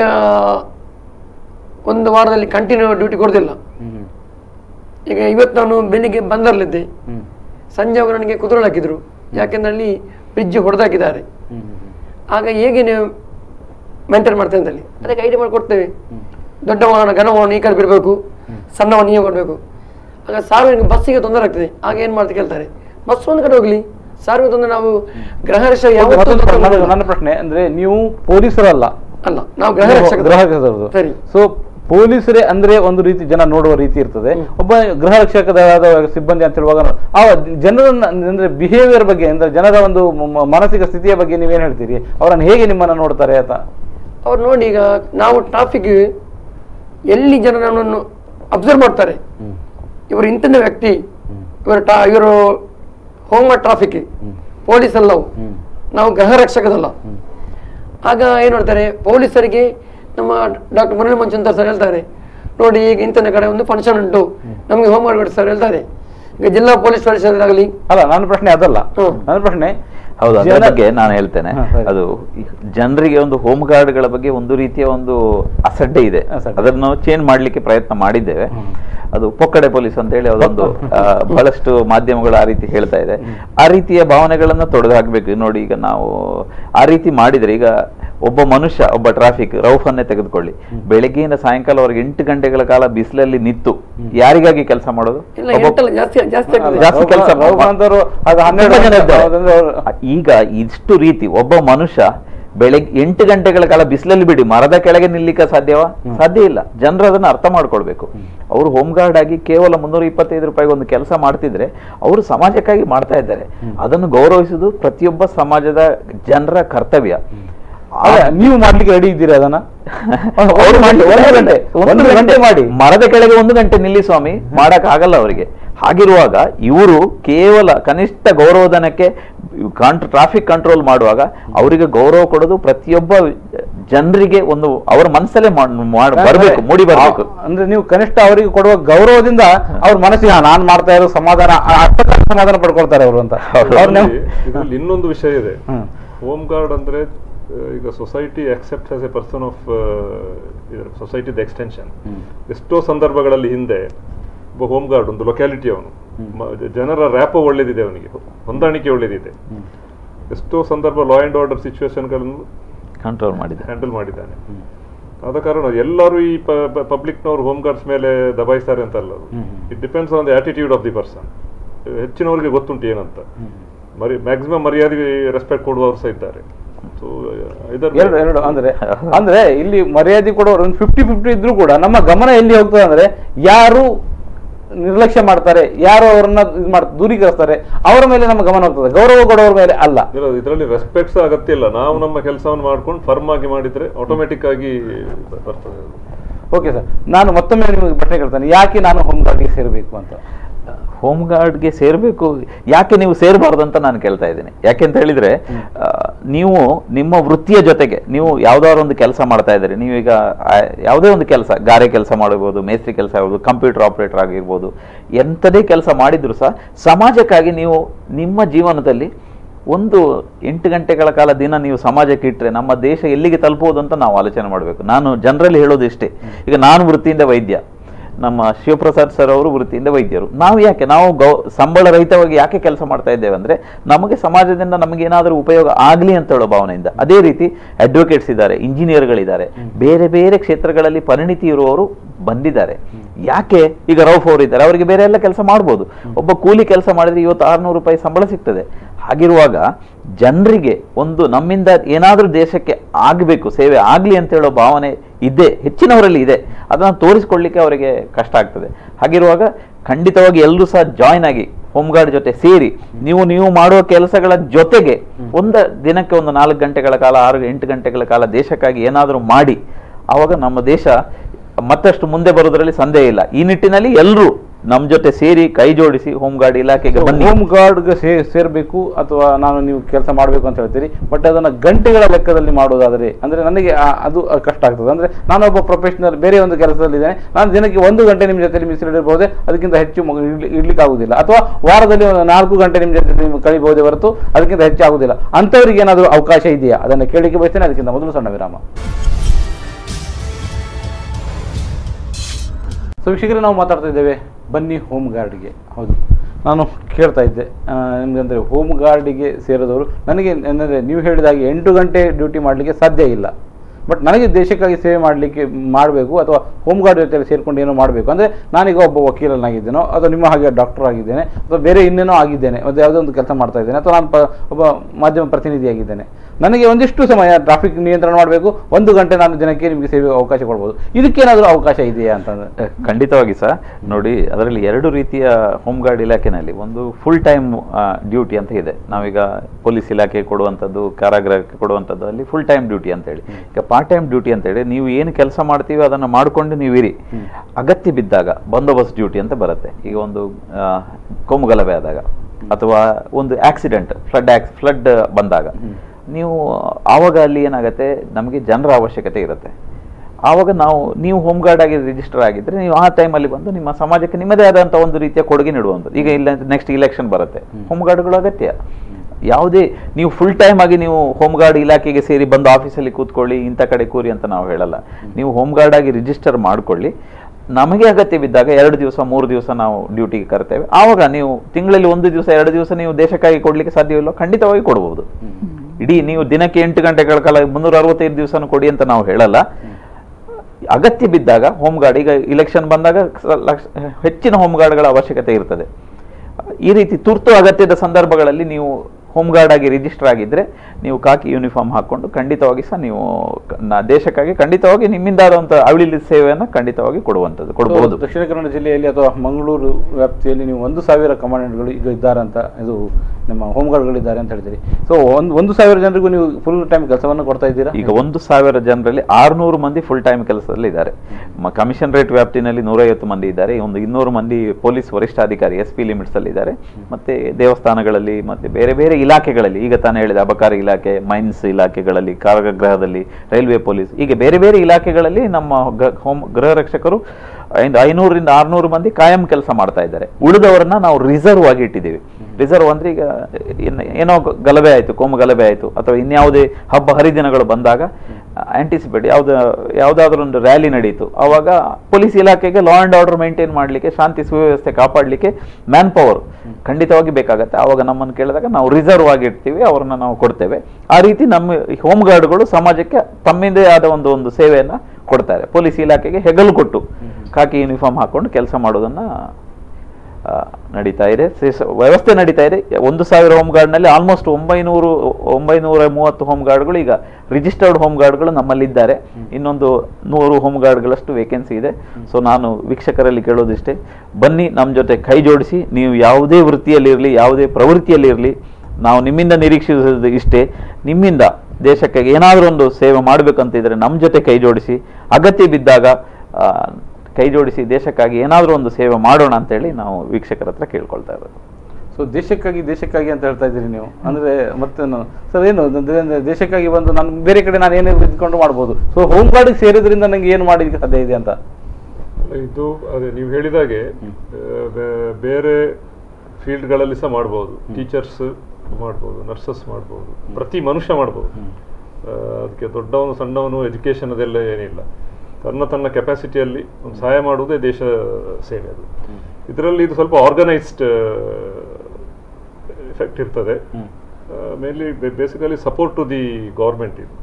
D: ಒಂದು ವಾರದಲ್ಲಿ ಕಂಟಿನ್ಯೂ ಡ್ಯೂಟಿ ಕೊಡೋದಿಲ್ಲ
A: ಹ್ಞೂ
D: ಈಗ ಇವತ್ತು ನಾನು ಬೆಳಿಗ್ಗೆ ಬಂದರ್ಲಿದ್ದೆ
A: ಹ್ಞೂ
D: ಸಂಜೆ ಅವರು ನನಗೆ ಕುದುರೆ ಹಾಕಿದ್ರು ಯಾಕೆಂದ್ರೆ ಅಲ್ಲಿ ಬ್ರಿಡ್ಜ್ ಹೊಡೆದಾಕಿದ್ದಾರೆ
A: ಹ್ಞೂ
D: ಆಗ ಹೇಗೆ ನೀವು ಮೇಂಟೈನ್ ಮಾಡ್ತೇವೆ ಅಂತಲ್ಲಿ ಅದಕ್ಕೆ ಐಡಿಯಾ ಮಾಡಿ ಕೊಡ್ತೇವೆ ದೊಡ್ಡ ವಾಹನ ಘನ ವಾಹನ ಈ ಕಡೆ ಬಿಡಬೇಕು ಸಣ್ಣ ವಾಹನ ನೀವು ಕೊಡಬೇಕು ಆಗ ಸಾರ್ವಜನಿಕ ಬಸ್ಸಿಗೆ ತೊಂದರೆ ಆಗ್ತದೆ ಆಗ ಏನು ಮಾಡ್ತಾ ಕೇಳ್ತಾರೆ ಬಸ್ ಒಂದು ಕಡೆ ಹೋಗ್ಲಿ ಸಾರ್ವಜನಿಕ ತೊಂದರೆ ನಾವು ಗೃಹ ರಕ್ಷಕ ಯಾವತ್ತೂ
A: ಮತ್ತೊಂದು
D: ತೊಂದ್ರೆ
A: ನನ್ನ-
D: ಮಾಡಲ್ಲ.
A: ನನ್ನ ಪ್ರಶ್ನೆ ಅಂದ್ರೆ ನೀವು ಪೊಲೀಸರಲ್ಲ
D: ಅಲ್ಲ ನಾವು ಗೃಹ ರಕ್ಷಕ
A: ಗೃಹ
D: ಸರಿ
A: ಸೊ ಪೊಲೀಸರೇ ಅಂದ್ರೆ ಒಂದು ರೀತಿ ಜನ ನೋಡುವ ರೀತಿ ಇರ್ತದೆ ಒಬ್ಬ ಗೃಹ ರಕ್ಷಕದಾದ ಸಿಬ್ಬಂದಿ ಅಂತ ಹೇಳುವಾಗ ಆ ಜನರನ್ನ ಅಂದ್ರೆ ಬಿಹೇವಿಯರ್ ಬಗ್ಗೆ ಅಂದ್ರೆ ಜನರ ಒಂದು ಮ- ಮಾನಸಿಕ ಸ್ಥಿತಿಯ ಬಗ್ಗೆ ನೀವೇನ್ ಹೇಳ್ತೀರಿ ಅವರನ್ನು ಹೇಗೆ ನಿಮ್ಮನ್ನ ನೋಡ್ತಾರೆ ಅಂತ
D: ಅವ್ರು ನೋಡಿ ಈಗ ನಾವು ಟ್ರಾಫಿಕ್ ಎಲ್ಲಿ ಜನ ನಮ್ಮನ್ನು ಅಬ್ಸರ್ವ್ ಮಾಡ್ತಾರೆ ಇವರು ಇಂಥದ್ದೇ ವ್ಯಕ್ತಿ ಇವರು ಟಾ ಇವರು ಹೋಮ ಟ್ರಾಫಿಕ್ ಪೊಲೀಸ್ ಅಲ್ಲವು ನಾವು ಗೃಹ ರಕ್ಷಕದಲ್ಲ ಆಗ ಏನು ಮಾಡ್ತಾರೆ ಪೊಲೀಸರಿಗೆ ನಮ್ಮ ಡಾಕ್ಟರ್ ಮುರಳಿ ಮಂಚಂತ ಸರ್ ಹೇಳ್ತಾರೆ ನೋಡಿ ಈಗ ಇಂಥದ ಕಡೆ ಒಂದು ಫಂಕ್ಷನ್ ಉಂಟು ನಮಗೆ ಹೋಮ್ ಗಾರ್ಡ್ ಸರ್ ಹೇಳ್ತಾರೆ ಈಗ ಜಿಲ್ಲಾ ಪೊಲೀಸ್ ಆಗಲಿ
A: ಅಲ್ಲ ನನ್ನ ಪ್ರಶ್ನೆ ಅದಲ್ಲ
D: ಹ್ಮ್.
A: ನನ್ನ ಪ್ರಶ್ನೆ
B: ಹೌದು ಅದರ
A: ಜನ-
B: ಬಗ್ಗೆ ನಾನು ಹೇಳ್ತೇನೆ
A: ಹಾ, ಸರಿ.
B: ಅದು ಈ ಜನರಿಗೆ ಒಂದು ಹೋಮ್ ಗಾರ್ಡ್ಗಳ ಬಗ್ಗೆ ಒಂದು ರೀತಿಯ ಒಂದು ಅಸಡ್ಡೆ ಇದೆ
A: ಅಸಡ್ಡೆ.
B: ಅದನ್ನು ಚೇಂಜ್ ಮಾಡ್ಲಿಕ್ಕೆ ಪ್ರಯತ್ನ ಮಾಡಿದ್ದೇವೆ
A: ಹ್ಮ್.
B: ಅದು ಪೊಕ್ಕಡೆ ಪೊಲೀಸ್ ಅಂತ ಹೇಳಿ ಅದೊಂದು ಆ, ಬಹಳಷ್ಟು ಮಾಧ್ಯಮಗಳು ಆ ರೀತಿ ಹೇಳ್ತಾ ಇದೆ ಆ ರೀತಿಯ ಭಾವನೆಗಳನ್ನ ತೊಡೆದು ಹಾಕ್ಬೇಕು ನೋಡಿ ಈಗ ನಾವು ಆ ರೀತಿ ಮಾಡಿದ್ರೆ ಈಗ ಒಬ್ಬ ಮನುಷ್ಯ ಒಬ್ಬ ಟ್ರಾಫಿಕ್ ರೌಫನ್ನೇ ತೆಗೆದುಕೊಳ್ಳಿ ಬೆಳಗ್ಗೆಯಿಂದ ಸಾಯಂಕಾಲವರೆಗೆ ಎಂಟು ಗಂಟೆಗಳ ಕಾಲ ಬಿಸಿಲಲ್ಲಿ ನಿತ್ತು ಯಾರಿಗಾಗಿ ಕೆಲಸ ಮಾಡೋದು
D: ಇಲ್ಲ
B: ಒಬ್ಬ-
D: ಎಂಟಲ್ಲ ಜಾಸ್ತಿ ಜಾಸ್ತಿ ಆಗ್ತದೆ
B: ಜಾಸ್ತಿ ಕೆಲ್ಸ
A: ರಘು- ರಘು ಅಂತವ್ರು ಅದು ಹನ್ನೆರಡು
B: ತುಂಬಾ ಜನ ಇದ್ದಾರೆ.
A: ಹೌದಂದ್ರೆ ಅವ್ರು-
B: ಈಗ ಇಷ್ಟು ರೀತಿ ಒಬ್ಬ ಮನುಷ್ಯ ಬೆಳಗ್ಗೆ ಎಂಟು ಗಂಟೆಗಳ ಕಾಲ ಬಿಸಿಲಲ್ಲಿ ಬಿಡಿ ಮರದ ಕೆಳಗೆ ನಿಲ್ಲಿಕ್ಕೆ ಸಾಧ್ಯವಾ ಸಾಧ್ಯ ಇಲ್ಲ ಜನರು ಅದನ್ನ ಅರ್ಥ ಮಾಡ್ಕೊಳ್ಬೇಕು ಅವರು ಹೋಮ್ ಗಾರ್ಡ್ ಆಗಿ ಕೇವಲ ಮುನ್ನೂರ ಇಪ್ಪತ್ತೈದು ರೂಪಾಯಿಗೆ ಒಂದು ಕೆಲಸ ಮಾಡ್ತಿದ್ರೆ ಅವರು ಸಮಾಜಕ್ಕಾಗಿ ಮಾಡ್ತಾ ಇದ್ದಾರೆ ಅದನ್ನು ಗೌರವಿಸುವುದು ಪ್ರತಿಯೊಬ್ಬ ಸಮಾಜದ ಜನರ ಕರ್ತವ್ಯ
A: ಅಲ್ಲ, ನೀವು ಮಾಡ್ಲಿಕ್ಕೆ ರೆಡಿ ಇದ್ದೀರಾ ಅದನ್ನ
B: ಅವ್ರು ಮಾಡ್ಲಿ, ಒಂದು ಗಂಟೆ ಒಂದು ಗಂಟೆ ಮಾಡಿ ಮರದ ಕೆಳಗೆ ಒಂದು ಗಂಟೆ ನಿಲ್ಲಿ ಸ್ವಾಮಿ ಮಾಡಕ್ ಆಗಲ್ಲ ಅವರಿಗೆ ಹಾಗಿರುವಾಗ ಇವರು ಕೇವಲ ಕನಿಷ್ಠ ಗೌರವಧನಕ್ಕೆ ಟ್ರಾಫಿಕ್ ಕಂಟ್ರೋಲ್ ಮಾಡುವಾಗ ಅವರಿಗೆ ಗೌರವ ಕೊಡೋದು ಪ್ರತಿಯೊಬ್ಬ ಜನರಿಗೆ ಒಂದು ಅವರ ಮನಸ್ಸಲ್ಲೇ ಮಾಡ್ ಬರಬೇಕು ಮೂಡಿ ಬರಬೇಕು
A: ಆ- ಅಂದ್ರೆ ನೀವು ಕನಿಷ್ಠ ಅವರಿಗೆ ಕೊಡುವ ಗೌರವದಿಂದ ಅವ್ರ ಮನಸ್ಸಿಗೆ "ಹಾ, ನಾನ್ ಮಾಡ್ತಾ ಇರೋ ಸಮಾಧಾನ ಆ ಅರ್ಥಕ್ಕೆ ಸಮಾಧಾನ ಪಡ್ಕೊಳ್ತಾರೆ ಅವರು ಅಂತ
B: ಹೌದು.
A: ಅವ್ರು ನೀವು-
C: ಇದರಲ್ಲಿ ಇನ್ನೊಂದು ವಿಷಯ ಇದೆ
A: ಹ್ಮ್.
C: ಹೋಮ್ ಗಾರ್ಡ್ ಅಂದ್ರೆ ಆ, ಈಗ society accept as a person of ಸೊಸೈಟಿದ ಎಕ್ಸ್ಟೆನ್ಷನ್ ಎಷ್ಟೋ ಸಂದರ್ಭಗಳಲ್ಲಿ ಹಿಂದೆ ಒಬ್ಬ ಹೋಮ್ ಗಾರ್ಡ್ ಒಂದು ಲೊಕ್ಯಾಲಿಟಿ ಅವನು ಮ- ಜನರ ರ್ಯಾಪ ಒಳ್ಳೇದಿದೆ ಅವನಿಗೆ ಹೊಂದಾಣಿಕೆ ಒಳ್ಳೇದಿದೆ ಎಷ್ಟೋ ಸಂದರ್ಭ ಲಾ ಅಂಡ್ ಆರ್ಡರ್ ಸಿಚುವೇಶನ್ಗಳನ್ನು
B: ಕಂಟ್ರೋಲ್ ಮಾಡಿದೆ
C: ಹ್ಯಾಂಡಲ್ ಮಾಡಿದ್ದಾನೆ ಆದ ಕಾರಣ ಎಲ್ಲರೂ ಈ ಪಬ್ಲಿಕ್ನವರು ಹೋಮ್ ಗಾರ್ಡ್ಸ್ ಮೇಲೆ ದಬಾಯಿಸ್ತಾರೆ ಅಂತ ಅಲ್ಲ it depends on the attitude of the person ಹೆಚ್ಚಿನವರಿಗೆ ಗೊತ್ತುಂಟು ಏನಂತ ಮರಿ ಮ್ಯಾಕ್ಸಿಮಮ್ ಮರ್ಯಾದೆಗೆ ರೆಸ್ಪೆಕ್ಟ್ ಕೊಡುವವರು ಸಹ ಇದ್ದಾರೆ ಸೊ
A: ಎರಡು ಎರಡು ಅಂದ್ರೆ ಅಂದ್ರೆ ಇಲ್ಲಿ ಮರ್ಯಾದೆ ಕೊಡೋರು ಒಂದು ಫಿಫ್ಟಿ ಫಿಫ್ಟಿ ಇದ್ರೂ ಕೂಡ ನಮ್ಮ ಗಮನ ಎಲ್ಲಿ ಹೋಗ್ತದೆ ಅಂದ್ರೆ ಯಾರು ನಿರ್ಲಕ್ಷ್ಯ ಮಾಡ್ತಾರೆ ಯಾರು ಅವರನ್ನ ಇದು ಮಾಡ್ ದೂರೀಕರಿಸ್ತಾರೆ ಅವರ ಮೇಲೆ ನಮ್ಮ ಗಮನ ಹೋಗ್ತದೆ ಗೌರವ ಕೊಡೋರ ಮೇಲೆ ಅಲ್ಲ
C: ಇದರಲ್ಲಿ ರೆಸ್ಪೆಕ್ಟ್ಸ್ ಅಗತ್ಯ ಇಲ್ಲ ನಾವು ನಮ್ಮ ಕೆಲಸವನ್ನು ಮಾಡ್ಕೊಂಡು ಫರ್ಮ್ ಆಗಿ ಮಾಡಿದ್ರೆ ಆಟೋಮೆಟಿಕ್ ಆಗಿ ಬರ್ತದೆ ಅದು.
A: ಓಕೆ ಸರ್ ನಾನು ಮತ್ತೊಮ್ಮೆ ನಿಮಗೆ ಪ್ರಶ್ನೆ ಕೇಳ್ತೇನೆ ಯಾಕೆ ನಾನು ಹೋಮ್ ಗಾರ್ಡ್ಗೆ ಸೇರಬೇಕು ಅಂತ
B: ಹೋಮ್ ಗಾರ್ಡ್ಗೆ ಸೇರಬೇಕು ಯಾಕೆ ನೀವು ಸೇರಬಾರ್ದು ಅಂತ ನಾನು ಕೇಳ್ತಾ ಇದ್ದೀನಿ ಯಾಕೆಂತ ಹೇಳಿದ್ರೆ ಆ, ನೀವು ನಿಮ್ಮ ವೃತ್ತಿಯ ಜೊತೆಗೆ ನೀವು ಯಾವ್ದಾದ್ರು ಒಂದು ಕೆಲಸ ಮಾಡ್ತಾ ಇದ್ದೀರಿ ನೀವೀಗ ಆ, ಯಾವುದೇ ಒಂದು ಕೆಲಸ ಗಾರೆ ಕೆಲಸ ಮಾಡಬಹುದು ಮೇಸ್ತ್ರಿ ಕೆಲಸ ಆಗ್ಬೋದು ಕಂಪ್ಯೂಟರ್ ಆಪರೇಟರ್ ಆಗಿರ್ಬೋದು ಎಂಥದೇ ಕೆಲಸ ಮಾಡಿದ್ರು ಸಹ ಸಮಾಜಕ್ಕಾಗಿ ನೀವು ನಿಮ್ಮ ಜೀವನದಲ್ಲಿ ಒಂದು ಎಂಟು ಗಂಟೆಗಳ ಕಾಲ ದಿನ ನೀವು ಸಮಾಜಕ್ಕೆ ಇಟ್ಟರೆ ನಮ್ಮ ದೇಶ ಎಲ್ಲಿಗೆ ತಲುಪುವುದು ಅಂತ ನಾವು ಆಲೋಚನೆ ಮಾಡಬೇಕು ನಾನು ಜನರಲ್ಲಿ ಹೇಳೋದು ಇಷ್ಟೇ ಈಗ ನಾನು ವೃತ್ತಿಯಿಂದ ವೈದ್ಯ ನಮ್ಮ ಶಿವಪ್ರಸಾದ್ ಸರ್ ಅವರು ವೃತ್ತಿಯಿಂದ ವೈದ್ಯರು ನಾವು ಯಾಕೆ ನಾವು ಗೌ ಸಂಬಳ ರಹಿತವಾಗಿ ಯಾಕೆ ಕೆಲಸ ಮಾಡ್ತಾ ಇದ್ದೇವೆ ಅಂದ್ರೆ ನಮಗೆ ಸಮಾಜದಿಂದ ನಮಗೆ ಏನಾದರೂ ಉಪಯೋಗ ಆಗಲಿ ಅಂತ ಹೇಳೋ ಭಾವನೆಯಿಂದ ಅದೇ ರೀತಿ ಅಡ್ವೊಕೇಟ್ಸ್ ಇದ್ದಾರೆ ಇಂಜಿನಿಯರ್ಗಳಿದ್ದಾರೆ ಬೇರೆ ಬೇರೆ ಕ್ಷೇತ್ರಗಳಲ್ಲಿ ಪರಿಣಿತಿ ಇರುವವರು ಬಂದಿದ್ದಾರೆ ಯಾಕೆ ಈಗ ರೌಫ್ ಅವರು ಇದ್ದಾರೆ ಅವರಿಗೆ ಬೇರೆ ಎಲ್ಲ ಕೆಲಸ ಮಾಡ್ಬೋದು ಒಬ್ಬ ಕೂಲಿ ಕೆಲಸ ಮಾಡಿದ್ರೆ ಇವತ್ತು ಆರ್ನೂರು ರೂಪಾಯಿ ಸಂಬಳ ಸಿಗ್ತದೆ ಹಾಗಿರುವಾಗ ಜನರಿಗೆ ಒಂದು ನಮ್ಮಿಂದ ಏನಾದರೂ ದೇಶಕ್ಕೆ ಆಗಬೇಕು ಸೇವೆ ಆಗಲಿ ಅಂತ ಹೇಳೋ ಭಾವನೆ ಇದೆ ಹೆಚ್ಚಿನವರಲ್ಲಿ ಇದೆ ಅದನ್ನು ತೋರಿಸ್ಕೊಳ್ಳಿಕ್ಕೆ ಅವರಿಗೆ ಕಷ್ಟ ಆಗ್ತದೆ ಹಾಗಿರುವಾಗ ಖಂಡಿತವಾಗಿ ಎಲ್ಲರೂ ಸಹ ಜಾಯ್ನ್ ಆಗಿ ಹೋಮ್ಗಾರ್ಡ್ ಜೊತೆ ಸೇರಿ ನೀವು ನೀವು ಮಾಡುವ ಕೆಲಸಗಳ ಜೊತೆಗೆ ಒಂದು ದಿನಕ್ಕೆ ಒಂದು ನಾಲ್ಕು ಗಂಟೆಗಳ ಕಾಲ ಆರು ಎಂಟು ಗಂಟೆಗಳ ಕಾಲ ದೇಶಕ್ಕಾಗಿ ಏನಾದರೂ ಮಾಡಿ ಆವಾಗ ನಮ್ಮ ದೇಶ ಮತ್ತಷ್ಟು ಮುಂದೆ ಬರೋದ್ರಲ್ಲಿ ಸಂದೇಹ ಇಲ್ಲ ಈ ನಿಟ್ಟಿನಲ್ಲಿ ಎಲ್ಲರೂ ನಮ್ಮ ಜೊತೆ ಸೇರಿ ಕೈ ಜೋಡಿಸಿ ಹೋಮ್ಗಾರ್ಡ್ ಇಲಾಖೆಗೆ ಬನ್ನಿ
A: ಹೋಮ್ ಗಾರ್ಡ್ಗೆ ಸೇ ಸೇರಬೇಕು ಅಥವಾ ನಾನು ನೀವು ಕೆಲಸ ಮಾಡಬೇಕು ಅಂತ ಹೇಳ್ತೀರಿ ಬಟ್ ಅದನ್ನು ಗಂಟೆಗಳ ಲೆಕ್ಕದಲ್ಲಿ ಮಾಡೋದಾದರೆ ಅಂದರೆ ನನಗೆ ಆ- ಅದು ಕಷ್ಟ ಆಗ್ತದೆ ಅಂದರೆ ನಾನೊಬ್ಬ ಪ್ರೊಫೆಷನಲ್ ಬೇರೆ ಒಂದು ಕೆಲಸದಲ್ಲಿದ್ದೇನೆ ನಾನು ದಿನಕ್ಕೆ ಒಂದು ಗಂಟೆ ನಿಮ್ಮ ಜೊತೆ ಮೀಸಲಿಡಬಹುದೇ ಅದಕ್ಕಿಂತ ಹೆಚ್ಚು ಮಗ- ಇಡ್ಲಿ- ಇಡ್ಲಿಕ್ಕೆ ಆಗುದಿಲ್ಲ ಅಥವಾ ವಾರದಲ್ಲಿ ಒಂದು ನಾಲ್ಕು ಗಂಟೆ ನಿಮ್ಮ ಜೊತೆ ನೀವು ಕಳಿಬಹುದೇ ಹೊರತು ಅದಕ್ಕಿಂತ ಹೆಚ್ಚು ಆಗುದಿಲ್ಲ ಅಂಥವ್ರಿಗೆ ಏನಾದರೂ ಅವಕಾಶ ಇದೆಯಾ ಅದನ್ನು ಕೇಳಿಕ್ಕೆ ಬಯಸ್ತೇನೆ ಅದಕ್ಕಿಂತ ಮೊದಲು ಸಣ್ಣ ವಿರಾಮ ಸೊ ವೀಕ್ಷಕರೇ ನಾವು ಮಾತಾಡ್ತಾ ಇದ್ದೇವೆ ಬನ್ನಿ ಹೋಮ್ ಗಾರ್ಡ್ಗೆ ಹೌದು ನಾನು ಕೇಳ್ತಾ ಇದ್ದೆ ನಿಮಗೆ ಅಂದರೆ ಹೋಮ್ ಗಾರ್ಡಿಗೆ ಸೇರಿದವರು ನನಗೆ ಅಂದರೆ ನೀವು ಹೇಳಿದಾಗೆ ಎಂಟು ಗಂಟೆ ಡ್ಯೂಟಿ ಮಾಡಲಿಕ್ಕೆ ಸಾಧ್ಯ ಇಲ್ಲ ಬಟ್ ನನಗೆ ದೇಶಕ್ಕಾಗಿ ಸೇವೆ ಮಾಡಲಿಕ್ಕೆ ಮಾಡಬೇಕು ಅಥವಾ ಹೋಮ್ ಗಾರ್ಡ್ ಜೊತೆ ಸೇರ್ಕೊಂಡು ಏನೋ ಮಾಡಬೇಕು ಅಂದರೆ ನಾನೀಗ ಒಬ್ಬ ವಕೀಲನಾಗಿದ್ದೇನೋ ಅಥವಾ ನಿಮ್ಮ ಹಾಗೆ ಡಾಕ್ಟರ್ ಆಗಿದ್ದೇನೆ ಅಥವಾ ಬೇರೆ ಇನ್ನೇನೋ ಆಗಿದ್ದೇನೆ ಮತ್ತು ಯಾವುದೋ ಒಂದು ಕೆಲಸ ಮಾಡ್ತಾ ಇದ್ದೇನೆ ಅಥವಾ ನಾನು ಪ ಒಬ್ಬ ಮಾಧ್ಯಮ ಪ್ರತಿನಿಧಿಯಾಗಿದ್ದೇನೆ ನನಗೆ ಒಂದಿಷ್ಟು ಸಮಯ ಟ್ರಾಫಿಕ್ ನಿಯಂತ್ರಣ ಮಾಡಬೇಕು ಒಂದು ಗಂಟೆ ನಾನು ದಿನಕ್ಕೆ ನಿಮಗೆ ಸೇವೆ ಅವಕಾಶ ಕೊಡ್ಬೋದು ಇದಕ್ಕೇನಾದರೂ ಅವಕಾಶ ಇದೆಯಾ ಅಂತಂದ್ರೆ
B: ಅಹ್, ಖಂಡಿತವಾಗಿ ಸಹ ನೋಡಿ ಅದರಲ್ಲಿ ಎರಡು ರೀತಿಯ ಹೋಮ್ ಗಾರ್ಡ್ ಇಲಾಖೆನಲ್ಲಿ ಒಂದು ಫುಲ್ ಟೈಮ್ ಡ್ಯೂಟಿ ಅಂತ ಇದೆ ನಾವೀಗ ಪೊಲೀಸ್ ಇಲಾಖೆ ಕೊಡುವಂಥದ್ದು ಕಾರಾಗೃಹಕ್ಕೆ ಕೊಡುವಂಥದ್ದು ಅಲ್ಲಿ ಫುಲ್ ಟೈಮ್ ಡ್ಯೂಟಿ ಅಂತ ಹೇಳಿ ಈಗ ಪಾರ್ಟ್ ಟೈಮ್ ಡ್ಯೂಟಿ ಅಂತ ಹೇಳಿ ನೀವು ಏನು ಕೆಲಸ ಮಾಡ್ತೀವಿ ಅದನ್ನು ಮಾಡಿಕೊಂಡು ನೀವು ಇರಿ ಅಗತ್ಯ ಬಿದ್ದಾಗ ಬಂದೋಬಸ್ತ್ ಡ್ಯೂಟಿ ಅಂತ ಬರುತ್ತೆ ಈಗ ಒಂದು ಆ, ಕೋಮು ಗಲಭೆ ಆದಾಗ ಅಥವಾ ಒಂದು ಆಕ್ಸಿಡೆಂಟ್ ಫ್ಲಡ್ ಆಕ್ಸ್ ಫ್ಲಡ್ ಬಂದಾಗ ನೀವು ಆವಾಗ ಅಲ್ಲಿ ಏನಾಗುತ್ತೆ ನಮಗೆ ಜನರ ಅವಶ್ಯಕತೆ ಇರುತ್ತೆ ಆವಾಗ ನಾವು ನೀವು ಹೋಮ್ ಗಾರ್ಡ್ ಆಗಿ ರಿಜಿಸ್ಟರ್ ಆಗಿದ್ರೆ ನೀವು ಆ ಟೈಮಲ್ಲಿ ಬಂದು ನಿಮ್ಮ ಸಮಾಜಕ್ಕೆ ನಿಮ್ಮದೇ ಆದಂಥ ಒಂದು ರೀತಿಯ ಕೊಡುಗೆ ನೀಡುವಂಥದ್ದು ಈಗ ಇಲ್ಲ ನೆಕ್ಸ್ಟ್ ಇಲೆಕ್ಷನ್ ಬರುತ್ತೆ ಹೋಮ್ ಗಾರ್ಡ್ಗಳು ಅಗತ್ಯ ಯಾವುದೇ ನೀವು ಫುಲ್ ಟೈಮ್ ಆಗಿ ನೀವು ಹೋಮ್ ಗಾರ್ಡ್ ಇಲಾಖೆಗೆ ಸೇರಿ ಬಂದು ಆಫೀಸಲ್ಲಿ ಕೂತ್ಕೊಳ್ಳಿ ಇಂಥ ಕಡೆ ಕೂರಿ ಅಂತ ನಾವು ಹೇಳಲ್ಲ ನೀವು ಹೋಮ್ ಗಾರ್ಡ್ ಆಗಿ ರಿಜಿಸ್ಟರ್ ಮಾಡ್ಕೊಳ್ಳಿ ನಮಗೆ ಅಗತ್ಯ ಬಿದ್ದಾಗ ಎರಡು ದಿವಸ ಮೂರು ದಿವಸ ನಾವು ಡ್ಯೂಟಿಗೆ ಕರ್ತೇವೆ ಆವಾಗ ನೀವು ತಿಂಗಳಲ್ಲಿ ಒಂದು ದಿವಸ ಎರಡು ದಿವಸ ನೀವು ದೇಶಕ್ಕಾಗಿ ಕೊಡ್ಲಿಕ್ಕೆ ಸಾಧ್ಯವಿಲ್ಲ ಖಂಡಿತವಾಗಿ ಕೊಡ್ಬೋದು ಇಡೀ ನೀವು ದಿನಕ್ಕೆ ಎಂಟು ಗಂಟೆಗಳ ಕಾಲ ಮುನ್ನೂರ ಅರವತ್ತೈದು ದಿವಸನೂ ಕೊಡಿ ಅಂತ ನಾವು ಹೇಳಲ್ಲ ಅಗತ್ಯ ಬಿದ್ದಾಗ ಹೋಮ್ ಗಾರ್ಡ್ ಈಗ ಇಲೆಕ್ಷನ್ ಬಂದಾಗ ಸ- ಲಕ್ಷ- ಹೆಚ್ಚಿನ ಹೋಮ್ ಗಾರ್ಡ್ಗಳ ಅವಶ್ಯಕತೆ ಇರ್ತದೆ ಈ ರೀತಿ ತುರ್ತು ಅಗತ್ಯದ ಸಂದರ್ಭಗಳಲ್ಲಿ ನೀವು ಹೋಮ್ ಗಾರ್ಡ್ ಆಗಿ ರಿಜಿಸ್ಟರ್ ಆಗಿದ್ರೆ ನೀವು ಕಾಕಿ ಯೂನಿಫಾರ್ಮ್ ಹಾಕೊಂಡು ಖಂಡಿತವಾಗಿ ಸಹ ನೀವು ಕ- ನ- ದೇಶಕ್ಕಾಗಿ ಖಂಡಿತವಾಗಿ ನಿಮ್ಮಿಂದ ಆದಂಥ ಅವಳಿ ಸೇವೆಯನ್ನು ಖಂಡಿತವಾಗಿ ಕೊಡುವಂಥದ್ದು ಕೊಡಬಹುದು
A: ಸೊ, ದಕ್ಷಿಣ ಕನ್ನಡ ಜಿಲ್ಲೆಯಲ್ಲಿ ಅಥವಾ ಮಂಗಳೂರು ವ್ಯಾಪ್ತಿಯಲ್ಲಿ ನೀವು ಒಂದು ಸಾವಿರ ಕಮಾಂಡೆಂಟ್ಗಳು ಈಗ ಇದ್ದಾರೆ ಅಂತ ಇದು ನಮ್ಮ ಹೋಮ್ ಗಾರ್ಡ್ಗಳಿದ್ದಾರೆ ಅಂತ ಹೇಳ್ತೀರಿ ಸೊ ಒಂದು ಒಂದು ಸಾವಿರ ಜನರಿಗೂ ನೀವು ಫುಲ್ ಟೈಮ್ ಕೆಲಸವನ್ನು ಕೊಡ್ತಾ ಇದ್ದೀರಾ
B: ಈಗ ಒಂದು ಸಾವಿರ ಜನರಲ್ಲಿ ಆರುನೂರು ಮಂದಿ ಫುಲ್ ಟೈಮ್ ಕೆಲಸದಲ್ಲಿ ಇದ್ದಾರೆ ಕಮಿಷನ್ ರೇಟ್ ವ್ಯಾಪ್ತಿನಲ್ಲಿ ನೂರೈವತ್ತು ಮಂದಿ ಇದ್ದಾರೆ ಒಂದು ಇನ್ನೂರು ಮಂದಿ ಪೊಲೀಸ್ ವರಿಷ್ಠಾಧಿಕಾರಿ ಎಸ್ ಪಿ ಲಿಮಿಟ್ಸ್ ಅಲ್ಲಿ ಇದ್ದಾರೆ ಮತ್ತೆ ದೇವಸ್ಥಾನಗಳಲ್ಲಿ ಮತ್ತೆ ಬೇರೆ ಬೇರೆ ಇಲಾಖೆಗಳಲ್ಲಿ ಈಗ ತಾನೇ ಹೇಳಿದ ಅಬಕಾರಿ ಇಲಾಖೆ ಮೈನ್ಸ್ ಇಲಾಖೆಗಳಲ್ಲಿ ಕಾರಾಗೃಹದಲ್ಲಿ ರೈಲ್ವೆ ಪೊಲೀಸ್ ಹೀಗೆ ಬೇರೆ ಬೇರೆ ಇಲಾಖೆಗಳಲ್ಲಿ ನಮ್ಮ ಗ- ಹೋಮ್ ಗೃಹ ರಕ್ಷಕರು ಐದು ಐನೂರರಿಂದ ಆರ್ನೂರು ಮಂದಿ ಕಾಯಂ ಕೆಲಸ ಮಾಡ್ತಾ ಇದ್ದಾರೆ ಉಳಿದವರನ್ನ ನಾವು ರಿಸರ್ವ್ ಆಗಿ ಇಟ್ಟಿದ್ದೀವಿ ರಿಸರ್ವ್ ಅಂದ್ರೆ ಈಗ ಇನ್ನು ಏನೋ ಗ- ಗಲಭೆ ಆಯಿತು ಕೋಮು ಗಲಭೆ ಆಯಿತು ಅಥವಾ ಇನ್ಯಾವುದೇ ಹಬ್ಬ ಹರಿದಿನಗಳು ಬಂದಾಗ ಆಂಟಿಸಿಪೇಟ್ ಯಾವ್ದು ಯಾವುದಾದ್ರೂ ಒಂದು ರ್ಯಾಲಿ ನಡೀತು ಆವಾಗ ಪೊಲೀಸ್ ಇಲಾಖೆಗೆ ಲಾ ಅಂಡ್ ಆರ್ಡರ್ ಮೇಂಟೈನ್ ಮಾಡಲಿಕ್ಕೆ ಶಾಂತಿ ಸುವ್ಯವಸ್ಥೆ ಕಾಪಾಡಲಿಕ್ಕೆ ಮ್ಯಾನ್ ಪವರ್ ಖಂಡಿತವಾಗಿ ಬೇಕಾಗತ್ತೆ ಆವಾಗ ನಮ್ಮನ್ನು ಕೇಳಿದಾಗ ನಾವು ರಿಸರ್ವ್ ಆಗಿ ಇಡ್ತೀವಿ ಅವ್ರನ್ನ ನಾವು ಕೊಡ್ತೇವೆ ಆ ರೀತಿ ನಮ್ಮ ಹೋಮ್ ಗಾರ್ಡ್ಗಳು ಸಮಾಜಕ್ಕೆ ತಮ್ಮಿಂದೇ ಆದ ಒಂದು ಒಂದು ಸೇವೆಯನ್ನ ಕೊಡ್ತಾರೆ ಪೊಲೀಸ್ ಇಲಾಖೆಗೆ ಹೆಗಲು ಕೊಟ್ಟು ಖಾಕಿ ಯೂನಿಫಾರ್ಮ್ ಹಾಕೊಂಡು ಕೆಲಸ ಮಾಡೋದನ್ನ ಆ, ನಡೀತಾ ಇದೆ ಸೇಸ- ವ್ಯವಸ್ಥೆ ನಡೀತಾ ಇದೆ ಒಂದು ಸಾವಿರ ಹೋಮ್ ಗಾರ್ಡ್ನಲ್ಲಿ ಆಲ್ಮೋಸ್ಟ್ ಒಂಬೈನೂರು ಒಂಬೈನೂರ ಮೂವತ್ತು ಹೋಮ್ ಗಾರ್ಡ್ಗಳು ಈಗ ರಿಜಿಸ್ಟರ್ಡ್ ಹೋಮ್ ಗಾರ್ಡ್ಗಳು ನಮ್ಮಲ್ಲಿದ್ದಾರೆ ಇನ್ನೊಂದು ನೂರು ಹೋಮ್ ಗಾರ್ಡ್ಗಳಷ್ಟು ವೇಕೆನ್ಸಿ ಇದೆ ಸೊ ನಾನು ವೀಕ್ಷಕರಲ್ಲಿ ಕೇಳೋದಿಷ್ಟೇ ಬನ್ನಿ ನಮ್ಮ ಜೊತೆ ಕೈ ಜೋಡಿಸಿ ನೀವು ಯಾವುದೇ ವೃತ್ತಿಯಲ್ಲಿರಲಿ ಯಾವುದೇ ಪ್ರವೃತ್ತಿಯಲ್ಲಿರಲಿ ನಾವು ನಿಮ್ಮಿಂದ ನಿರೀಕ್ಷಿಸೋದು ಇಷ್ಟೇ ನಿಮ್ಮಿಂದ ದೇಶಕ್ಕೆ ಏನಾದರೂ ಒಂದು ಸೇವೆ ಮಾಡಬೇಕಂತಿದ್ರೆ ನಮ್ಮ ಜೊತೆ ಕೈ ಜೋಡಿಸಿ ಅಗತ್ಯ ಬಿದ್ದಾಗ ಆ, ಕೈ ಜೋಡಿಸಿ ದೇಶಕ್ಕಾಗಿ ಏನಾದರೂ ಒಂದು ಸೇವೆ ಮಾಡೋಣ ಅಂತೇಳಿ ನಾವು ವೀಕ್ಷಕರ ಹತ್ರ ಕೇಳ್ಕೊಳ್ತಾ ಇರೋದು
A: ಸೊ ದೇಶಕ್ಕಾಗಿ ದೇಶಕ್ಕಾಗಿ ಅಂತ ಹೇಳ್ತಾ ಇದ್ದೀರಿ ನೀವು ಅಂದ್ರೆ ಮತ್ತೆ ಸರ್ ಏನು ಅಂದ್ರೆ ಅಂದ್ರೆ ದೇಶಕ್ಕಾಗಿ ಬಂದು ನಾನು ಬೇರೆ ಕಡೆ ನಾನು ಏನೇ ಇದ್ಕೊಂಡು ಮಾಡ್ಬೋದು ಸೊ ಹೋಮ್ ಗಾರ್ಡಿಗೆ ಸೇರಿದ್ರಿಂದ ನಂಗೆ ಏನು ಮಾಡಲಿಕ್ಕೆ ಸಾಧ್ಯ ಇದೆ ಅಂತ
C: ಅಲ್ಲ, ಇದು ಅದೇ ನೀವು ಹೇಳಿದಾಗೆ ಆ, ಬೇ- ಬೇರೆ ಫೀಲ್ಡ್ಗಳಲ್ಲಿ ಸಹ ಮಾಡ್ಬೋದು ಟೀಚರ್ಸ್ ಮಾಡ್ಬೋದು ನರ್ಸಸ್ ಮಾಡ್ಬೋದು ಪ್ರತಿ ಮನುಷ್ಯ ಮಾಡ್ಬೋದು ಆ, ಅದಕ್ಕೆ ದೊಡ್ಡವನು ಸಣ್ಣವನು ಎಜುಕೇಶನ್ ಅದೆಲ್ಲ ಏನಿಲ್ಲ ತನ್ನ ತನ್ನ ಕೆಪಾಸಿಟಿಯಲ್ಲಿ ಒಂದು ಸಹಾಯ ಮಾಡುವುದೇ ದೇಶ ಸೇವೆ ಅದು ಇದರಲ್ಲಿ ಇದು ಸ್ವಲ್ಪ ಆರ್ಗನೈಸ್ಡ್ ಎಫೆಕ್ಟ್ ಇರ್ತದೆ mainly basically support to the government ಇದು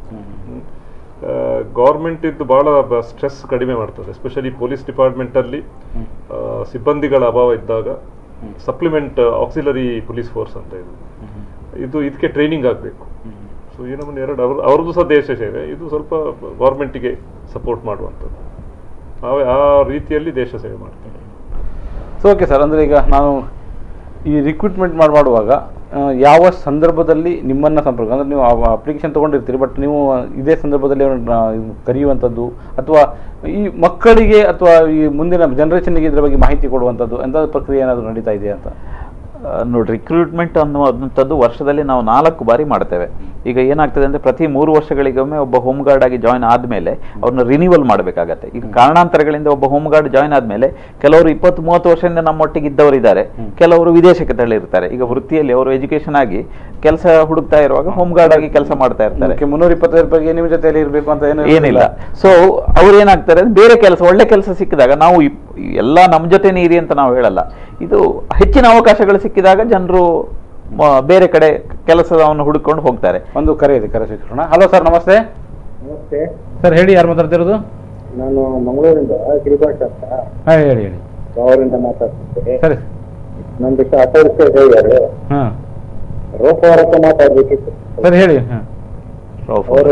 C: ಗೌರ್ಮೆಂಟ್ ಇದ್ದು ಬಹಳ ಸ್ಟ್ರೆಸ್ ಕಡಿಮೆ ಮಾಡ್ತದೆ ಎಸ್ಪೆಷಲಿ ಪೊಲೀಸ್ ಡಿಪಾರ್ಟ್ಮೆಂಟಲ್ಲಿ ಸಿಬ್ಬಂದಿಗಳ ಅಭಾವ ಇದ್ದಾಗ ಸಪ್ಲಿಮೆಂಟ್ ಆಕ್ಸಿಲರಿ ಪೊಲೀಸ್ ಫೋರ್ಸ್ ಅಂತ ಇದು ಇದು ಇದಕ್ಕೆ ಟ್ರೈನಿಂಗ್ ಆಗಬೇಕು ಸೊ ಈ ನಮ್ಮನ್ನು ಎರಡು ಅವ್ರ ಅವ್ರದ್ದು ಸಹ ದೇಶ ಸೇವೆ ಇದು ಸ್ವಲ್ಪ ಗೌರ್ಮೆಂಟಿಗೆ ಸಪೋರ್ಟ್ ಮಾಡುವಂಥದ್ದು ಆ- ಆ ರೀತಿಯಲ್ಲಿ ದೇಶ ಸೇವೆ ಮಾಡ್ತಾರೆ
A: ಸೊ ಓಕೆ ಸರ್ ಅಂದರೆ ಈಗ ನಾನು ಈ ರಿಕ್ರೂಟ್ಮೆಂಟ್ ಮಾಡಿ ಮಾಡುವಾಗ ಆ, ಯಾವ ಸಂದರ್ಭದಲ್ಲಿ ನಿಮ್ಮನ್ನು ಸಂಪರ್ಕ ಅಂದರೆ ನೀವು ಅಪ್ಲಿಕೇಶನ್ ತೊಗೊಂಡಿರ್ತೀರಿ ಬಟ್ ನೀವು ಇದೇ ಸಂದರ್ಭದಲ್ಲಿ ಅವ್ರನ್ನ ಇದು ಕರೆಯುವಂಥದ್ದು ಅಥವಾ ಈ ಮಕ್ಕಳಿಗೆ ಅಥವಾ ಈ ಮುಂದಿನ ಜನರೇಷನ್ಗೆ ಇದ್ರ ಬಗ್ಗೆ ಮಾಹಿತಿ ಕೊಡುವಂಥದ್ದು ಎಂಥ ಪ್ರಕ್ರಿಯೆ ಏನಾದರೂ ನಡೀತಾ ಇದೆಯಾ ಅಂತ
B: ಆ, ನೋಡಿ ರಿಕ್ರೂಟ್ಮೆಂಟ್ ಅನ್ನುವಂಥದ್ದು ವರ್ಷದಲ್ಲಿ ನಾವು ನಾಲ್ಕು ಬಾರಿ ಮಾಡ್ತೇವೆ ಈಗ ಏನಾಗ್ತದೆ ಅಂದರೆ ಪ್ರತಿ ಮೂರು ವರ್ಷಗಳಿಗೊಮ್ಮೆ ಒಬ್ಬ ಹೋಮ್ ಗಾರ್ಡ್ ಆಗಿ ಜಾಯ್ನ್ ಆದಮೇಲೆ ಅವ್ರನ್ನ ರಿನಿವಲ್ ಮಾಡಬೇಕಾಗತ್ತೆ ಈಗ ಕಾರಣಾಂತರಗಳಿಂದ ಒಬ್ಬ ಹೋಮ್ ಗಾರ್ಡ್ ಜಾಯ್ನ್ ಆದಮೇಲೆ ಕೆಲವರು ಇಪ್ಪತ್ತು ಮೂವತ್ತು ವರ್ಷದಿಂದ ನಮ್ಮೊಟ್ಟಿಗೆ ಇದ್ದವರು ಇದ್ದಾರೆ ಕೆಲವರು ವಿದೇಶಕ್ಕೆ ತಳ್ಳಿರ್ತಾರೆ ಈಗ ವೃತ್ತಿಯಲ್ಲಿ ಅವರು ಎಜುಕೇಶನ್ ಆಗಿ ಕೆಲಸ ಹುಡುಕ್ತಾ ಇರುವಾಗ ಹೋಮ್ ಗಾರ್ಡ್ ಆಗಿ ಕೆಲಸ ಮಾಡ್ತಾ ಇರ್ತಾರೆ
A: ಅದಕ್ಕೆ ಮುನ್ನೂರ ಇಪ್ಪತ್ತೈದು ರೂಪಾಯಿಗೆ ನಿಮ್ಮ ಜೊತೆಯಲ್ಲಿ ಇರಬೇಕು ಅಂತ ಏನು
B: ಏನಿಲ್ಲ ಸೊ ಅವ್ರು ಏನಾಗ್ತಾರೆ ಅಂದ್ರೆ ಬೇರೆ ಕೆಲಸ ಒಳ್ಳೆ ಕೆಲಸ ಸಿಕ್ಕಿದಾಗ ನಾವು ಇಪ್- ಎಲ್ಲ ನಮ್ಮ ಜೊತೆನೇ ಇರಿ ಅಂತ ನಾವು ಹೇಳಲ್ಲ ಇದು ಹೆಚ್ಚಿನ ಅವಕಾಶಗಳು ಸಿಕ್ಕಿದಾಗ ಜನರು ಬೇರೆ ಕಡೆ ಕೆಲಸವನ್ನು ಹುಡುಕೊಂಡು ಹೋಗ್ತಾರೆ
A: ಒಂದು ಕರೆ ಇದೆ ಕರೆ ಸ್ವೀಕರಿಸೋಣ ಹಲೋ ಸರ್ ನಮಸ್ತೆ
E: ನಮಸ್ತೆ
A: ಸರ್ ಹೇಳಿ ಯಾರು ಮಾತಾಡ್ತಿರೋದು
E: ನಾನು ಮಂಗಳೂರಿಂದ ಗಿರಿಭಾಷ್ ಅಂತ
A: ಹಾಂ ಹೇಳಿ ಹೇಳಿ
E: ಅವರಿಂದ ಮಾತಾಡ್ತಿದ್ದೆ
A: ಸರಿ
E: ನಂದು ಆಟೋ ರಿಕ್ಷಾ ಡ್ರೈವರ್
A: ಹಾಂ
E: ರೋಪ್ ಅವ್ರ ಹತ್ರ ಮಾತಾಡ್ಬೇಕಿತ್ತು
A: ಸರಿ ಹೇಳಿ ಹಾಂ
E: ಅವರು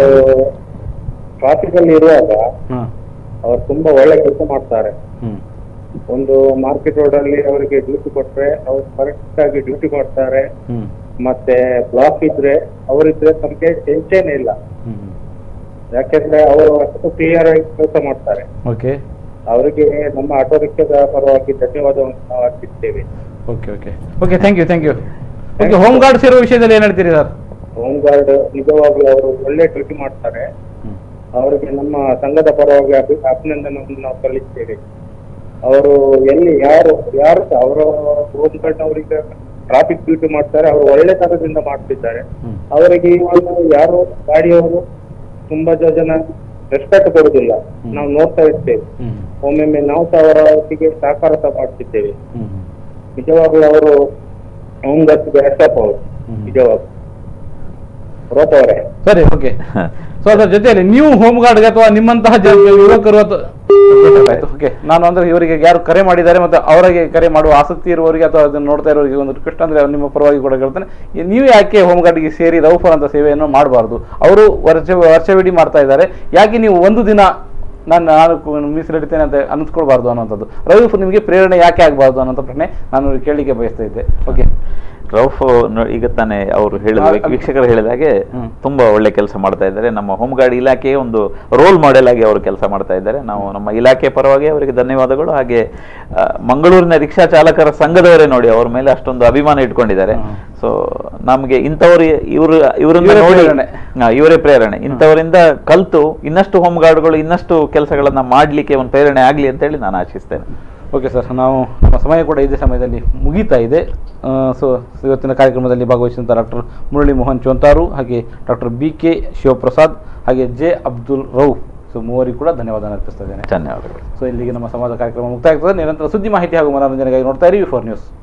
E: ಟ್ರಾಫಿಕ್ ಅಲ್ಲಿ ಇರುವಾಗ
A: ಹಾಂ
E: ಅವ್ರು ತುಂಬಾ ಒಳ್ಳೆ ಕೆಲಸ ಮಾಡ್ತಾರೆ
A: ಹ್ಞೂ
E: ಒಂದು ಮಾರ್ಕೆಟ್ ರೋಡ್ ಅಲ್ಲಿ ಅವರಿಗೆ ಡ್ಯೂಟಿ ಕೊಟ್ರೆ ಅವ್ರು ಕರೆಕ್ಟ್ ಆಗಿ ಡ್ಯೂಟಿ ಮಾಡ್ತಾರೆ
A: ಹ್ಞೂ
E: ಮತ್ತೆ ಬ್ಲಾಕ್ ಇದ್ರೆ ಅವರಿದ್ರೆ ನಮ್ಗೆ ಟೆನ್ಷನ್ ಇಲ್ಲ
A: ಹ್ಞೂ
E: ಯಾಕೆಂದ್ರೆ ಅವರು ಅಷ್ಟು ಕ್ಲಿಯರ್ ಆಗಿ ಕೆಲಸ ಮಾಡ್ತಾರೆ
A: ಓಕೆ
E: ಅವರಿಗೆ ನಮ್ಮ ಆಟೋ ರಿಕ್ಷಾದ ಪರವಾಗಿ ಧನ್ಯವಾದವನ್ನು ನಾವು ಅರ್ಪಿಸ್ತೇವೆ
A: okay okay okay thank you thank you okay home guard ಸೇರೋ ವಿಷಯದಲ್ಲಿ ಏನು ಹೇಳ್ತೀರಿ ಸರ್
E: ಹೋಮ್ ಗಾರ್ಡ್ ನಿಜವಾಗ್ಲೂ ಅವರು ಒಳ್ಳೆ ಡ್ಯೂಟಿ ಮಾಡ್ತಾರೆ
A: ಹ್ಞೂ
E: ಅವರಿಗೆ ನಮ್ಮ ಸಂಘದ ಪರವಾಗಿ ಅಭಿ ಅಭಿನಂದನೆಯನ್ನು ನಾವು ಸಲ್ಲಿಸ್ತೇವೆ ಅವರು ಎಲ್ಲಿ ಯಾರು ಯಾರು ಸಹ ಅವರ ಹೋಮ್ ಗಾರ್ಡ್ ಅವರಿಗೆ ಟ್ರಾಫಿಕ್ ಡ್ಯೂಟಿ ಮಾಡ್ತಾರೆ ಅವರು ಒಳ್ಳೆ ತರದಿಂದ ಮಾಡ್ತಿದ್ದಾರೆ
A: ಹ್ಮ್.
E: ಅವರಿಗೆ ಇವಾಗ ಯಾರು ಗಾಡಿಯವರು ತುಂಬಾ ಜನ ರೆಸ್ಪೆಕ್ಟ್ ಕೊಡುದಿಲ್ಲ
A: ಹ್ಮ್.
E: ನಾವು ನೋಡ್ತಾ ಇರ್ತೇವೆ
A: ಹ್ಞೂ
E: ಒಮ್ಮೊಮ್ಮೆ ನಾವು ಸಹ ಅವರ ಒಟ್ಟಿಗೆ ಸಹಕಾರ ಸಹ ಮಾಡ್ತಿದ್ದೇವೆ
A: ಹ್ಞೂ
E: ನಿಜವಾಗ್ಲೂ ಅವರು ಹೋಮ್ ಗಾರ್ಡ್ಸ್ಗೆ ಹೆಸಪ್ ಅವರು
A: ಹ್ಮ್.
E: ನಿಜವಾಗ್ಲು ರೋಪ್ ಅವರೇ
A: ಸರಿ ಓಕೆ ಸೊ ಅದರ ಜೊತೆಯಲ್ಲಿ ನೀವು ಹೋಮ್ ಗಾರ್ಡ್ಗೆ ಅಥವಾ ನಿಮ್ಮಂತಹ ಜನ ಯುವಕರು ಅಥವಾ ಓಕೆ ನಾನು ಅಂದ್ರೆ ಇವರಿಗೆ ಯಾರು ಕರೆ ಮಾಡಿದ್ದಾರೆ ಮತ್ತು ಅವರಿಗೆ ಕರೆ ಮಾಡುವ ಆಸಕ್ತಿ ಇರುವವರಿಗೆ ಅಥವಾ ಅದನ್ನು ನೋಡ್ತಾ ಇರೋರಿಗೆ ಒಂದು ರಿಕ್ವೆಸ್ಟ್ ಅಂದ್ರೆ ನಿಮ್ಮ ಪರವಾಗಿ ಕೂಡ ಕೇಳ್ತಾನೆ ಈ- ನೀವು ಯಾಕೆ ಹೋಮ್ ಗಾರ್ಡ್ಗೆ ಸೇರಿ ರೌಫರ್ ಅಂತ ಸೇವೆಯನ್ನು ಮಾಡಬಾರ್ದು ಅವರು ವರ್ಷ ವರ್ಷವಿಡೀ ಮಾಡ್ತಾ ಇದ್ದಾರೆ ಯಾಕೆ ನೀವು ಒಂದು ದಿನ ನಾನು ನಾನು ಕು- ಮೀಸಲಿಡ್ತೇನೆ ಅಂತ ಅನಿಸ್ಕೊಳ್ಬಾರ್ದು ಅನ್ನೋಂಥದ್ದು ರೌಫ್ ನಿಮಗೆ ಪ್ರೇರಣೆ ಯಾಕೆ ಆಗಬಾರ್ದು ಅನ್ನೋಂಥ ಪ್ರಶ್ನೆ ನಾನು ಕೇಳಲಿಕ್ಕೆ ಬಯಸ್ತಾ ಇದ್ದೆ ಓಕೆ
B: ರೌಫ್ ನ- ಈಗ ತಾನೇ ಅವರು ಹೇಳಿದ
A: ಆ-
B: ವೀಕ್ಷಕರು ಹೇಳಿದ ಹಾಗೆ
A: ಹ್ಮ್.
B: ತುಂಬಾ ಒಳ್ಳೆ ಕೆಲಸ ಮಾಡ್ತಾ ಇದ್ದಾರೆ ನಮ್ಮ ಹೋಮ್ ಗಾರ್ಡ್ ಇಲಾಖೆಯ ಒಂದು ರೋಲ್ ಮಾಡೆಲ್ ಆಗಿ ಅವರು ಕೆಲಸ ಮಾಡ್ತಾ ಇದ್ದಾರೆ ನಾವು ನಮ್ಮ ಇಲಾಖೆ ಪರವಾಗಿ ಅವರಿಗೆ ಧನ್ಯವಾದಗಳು ಹಾಗೆ ಆ, ಮಂಗಳೂರಿನ ರಿಕ್ಷಾ ಚಾಲಕರ ಸಂಘದವರೇ ನೋಡಿ ಅವ್ರ ಮೇಲೆ ಅಷ್ಟೊಂದು ಅಭಿಮಾನ ಇಟ್ಕೊಂಡಿದ್ದಾರೆ
A: ಹ್ಮ್.
B: ಸೊ ನಮಗೆ ಇಂಥವ್ರು ಇವರು ಇವರನ್ನ
A: ಇವರೇ
B: ನೋಡಿ
A: ಪ್ರೇರಣೆ.
B: ಹಾ, ಇವರೇ ಪ್ರೇರಣೆ ಇಂಥವರಿಂದ ಕಲ್ತು ಇನ್ನಷ್ಟು ಹೋಮ್ ಗಾರ್ಡ್ಗಳು ಇನ್ನಷ್ಟು ಕೆಲಸಗಳನ್ನ ಮಾಡ್ಲಿಕ್ಕೆ ಒಂದು ಪ್ರೇರಣೆ ಆಗ್ಲಿ ಅಂತ ಹೇಳಿ ನಾನು ಆಶಿಸ್ತೇನೆ
A: ಓಕೆ ಸರ್ ನಾವು ನಮ್ಮ ಸಮಯ ಕೂಡ ಇದೇ ಸಮಯದಲ್ಲಿ ಮುಗೀತಾ ಇದೆ ಸೊ ಇವತ್ತಿನ ಕಾರ್ಯಕ್ರಮದಲ್ಲಿ ಭಾಗವಹಿಸಿದಂಥ ಡಾಕ್ಟರ್ ಮುರಳಿ ಮೋಹನ್ ಚೋಂತಾರು ಹಾಗೆ ಡಾಕ್ಟರ್ ಬಿ ಕೆ ಶಿವಪ್ರಸಾದ್ ಹಾಗೆ ಜೆ ಅಬ್ದುಲ್ ರೌಫ್ ಸೊ ಮೂವರಿಗೂ ಕೂಡ ಧನ್ಯವಾದ ಅರ್ಪಿಸ್ತಾ ಇದ್ದೇನೆ
B: ಧನ್ಯವಾದಗಳು
A: ಸೊ ಇಲ್ಲಿಗೆ ನಮ್ಮ ಸಮಾಜ ಕಾರ್ಯಕ್ರಮ ಮುಕ್ತಾಯ ಆಗ್ತದೆ ನಿರಂತರ ಸುದ್ದಿ ಮಾಹಿತಿ ಹಾಗೂ ಮನೋರಂಜನೆಗಾಗಿ ನೋಡ್ತಾ ಇರಿ ಫೋರ್ ನ್ಯೂಸ್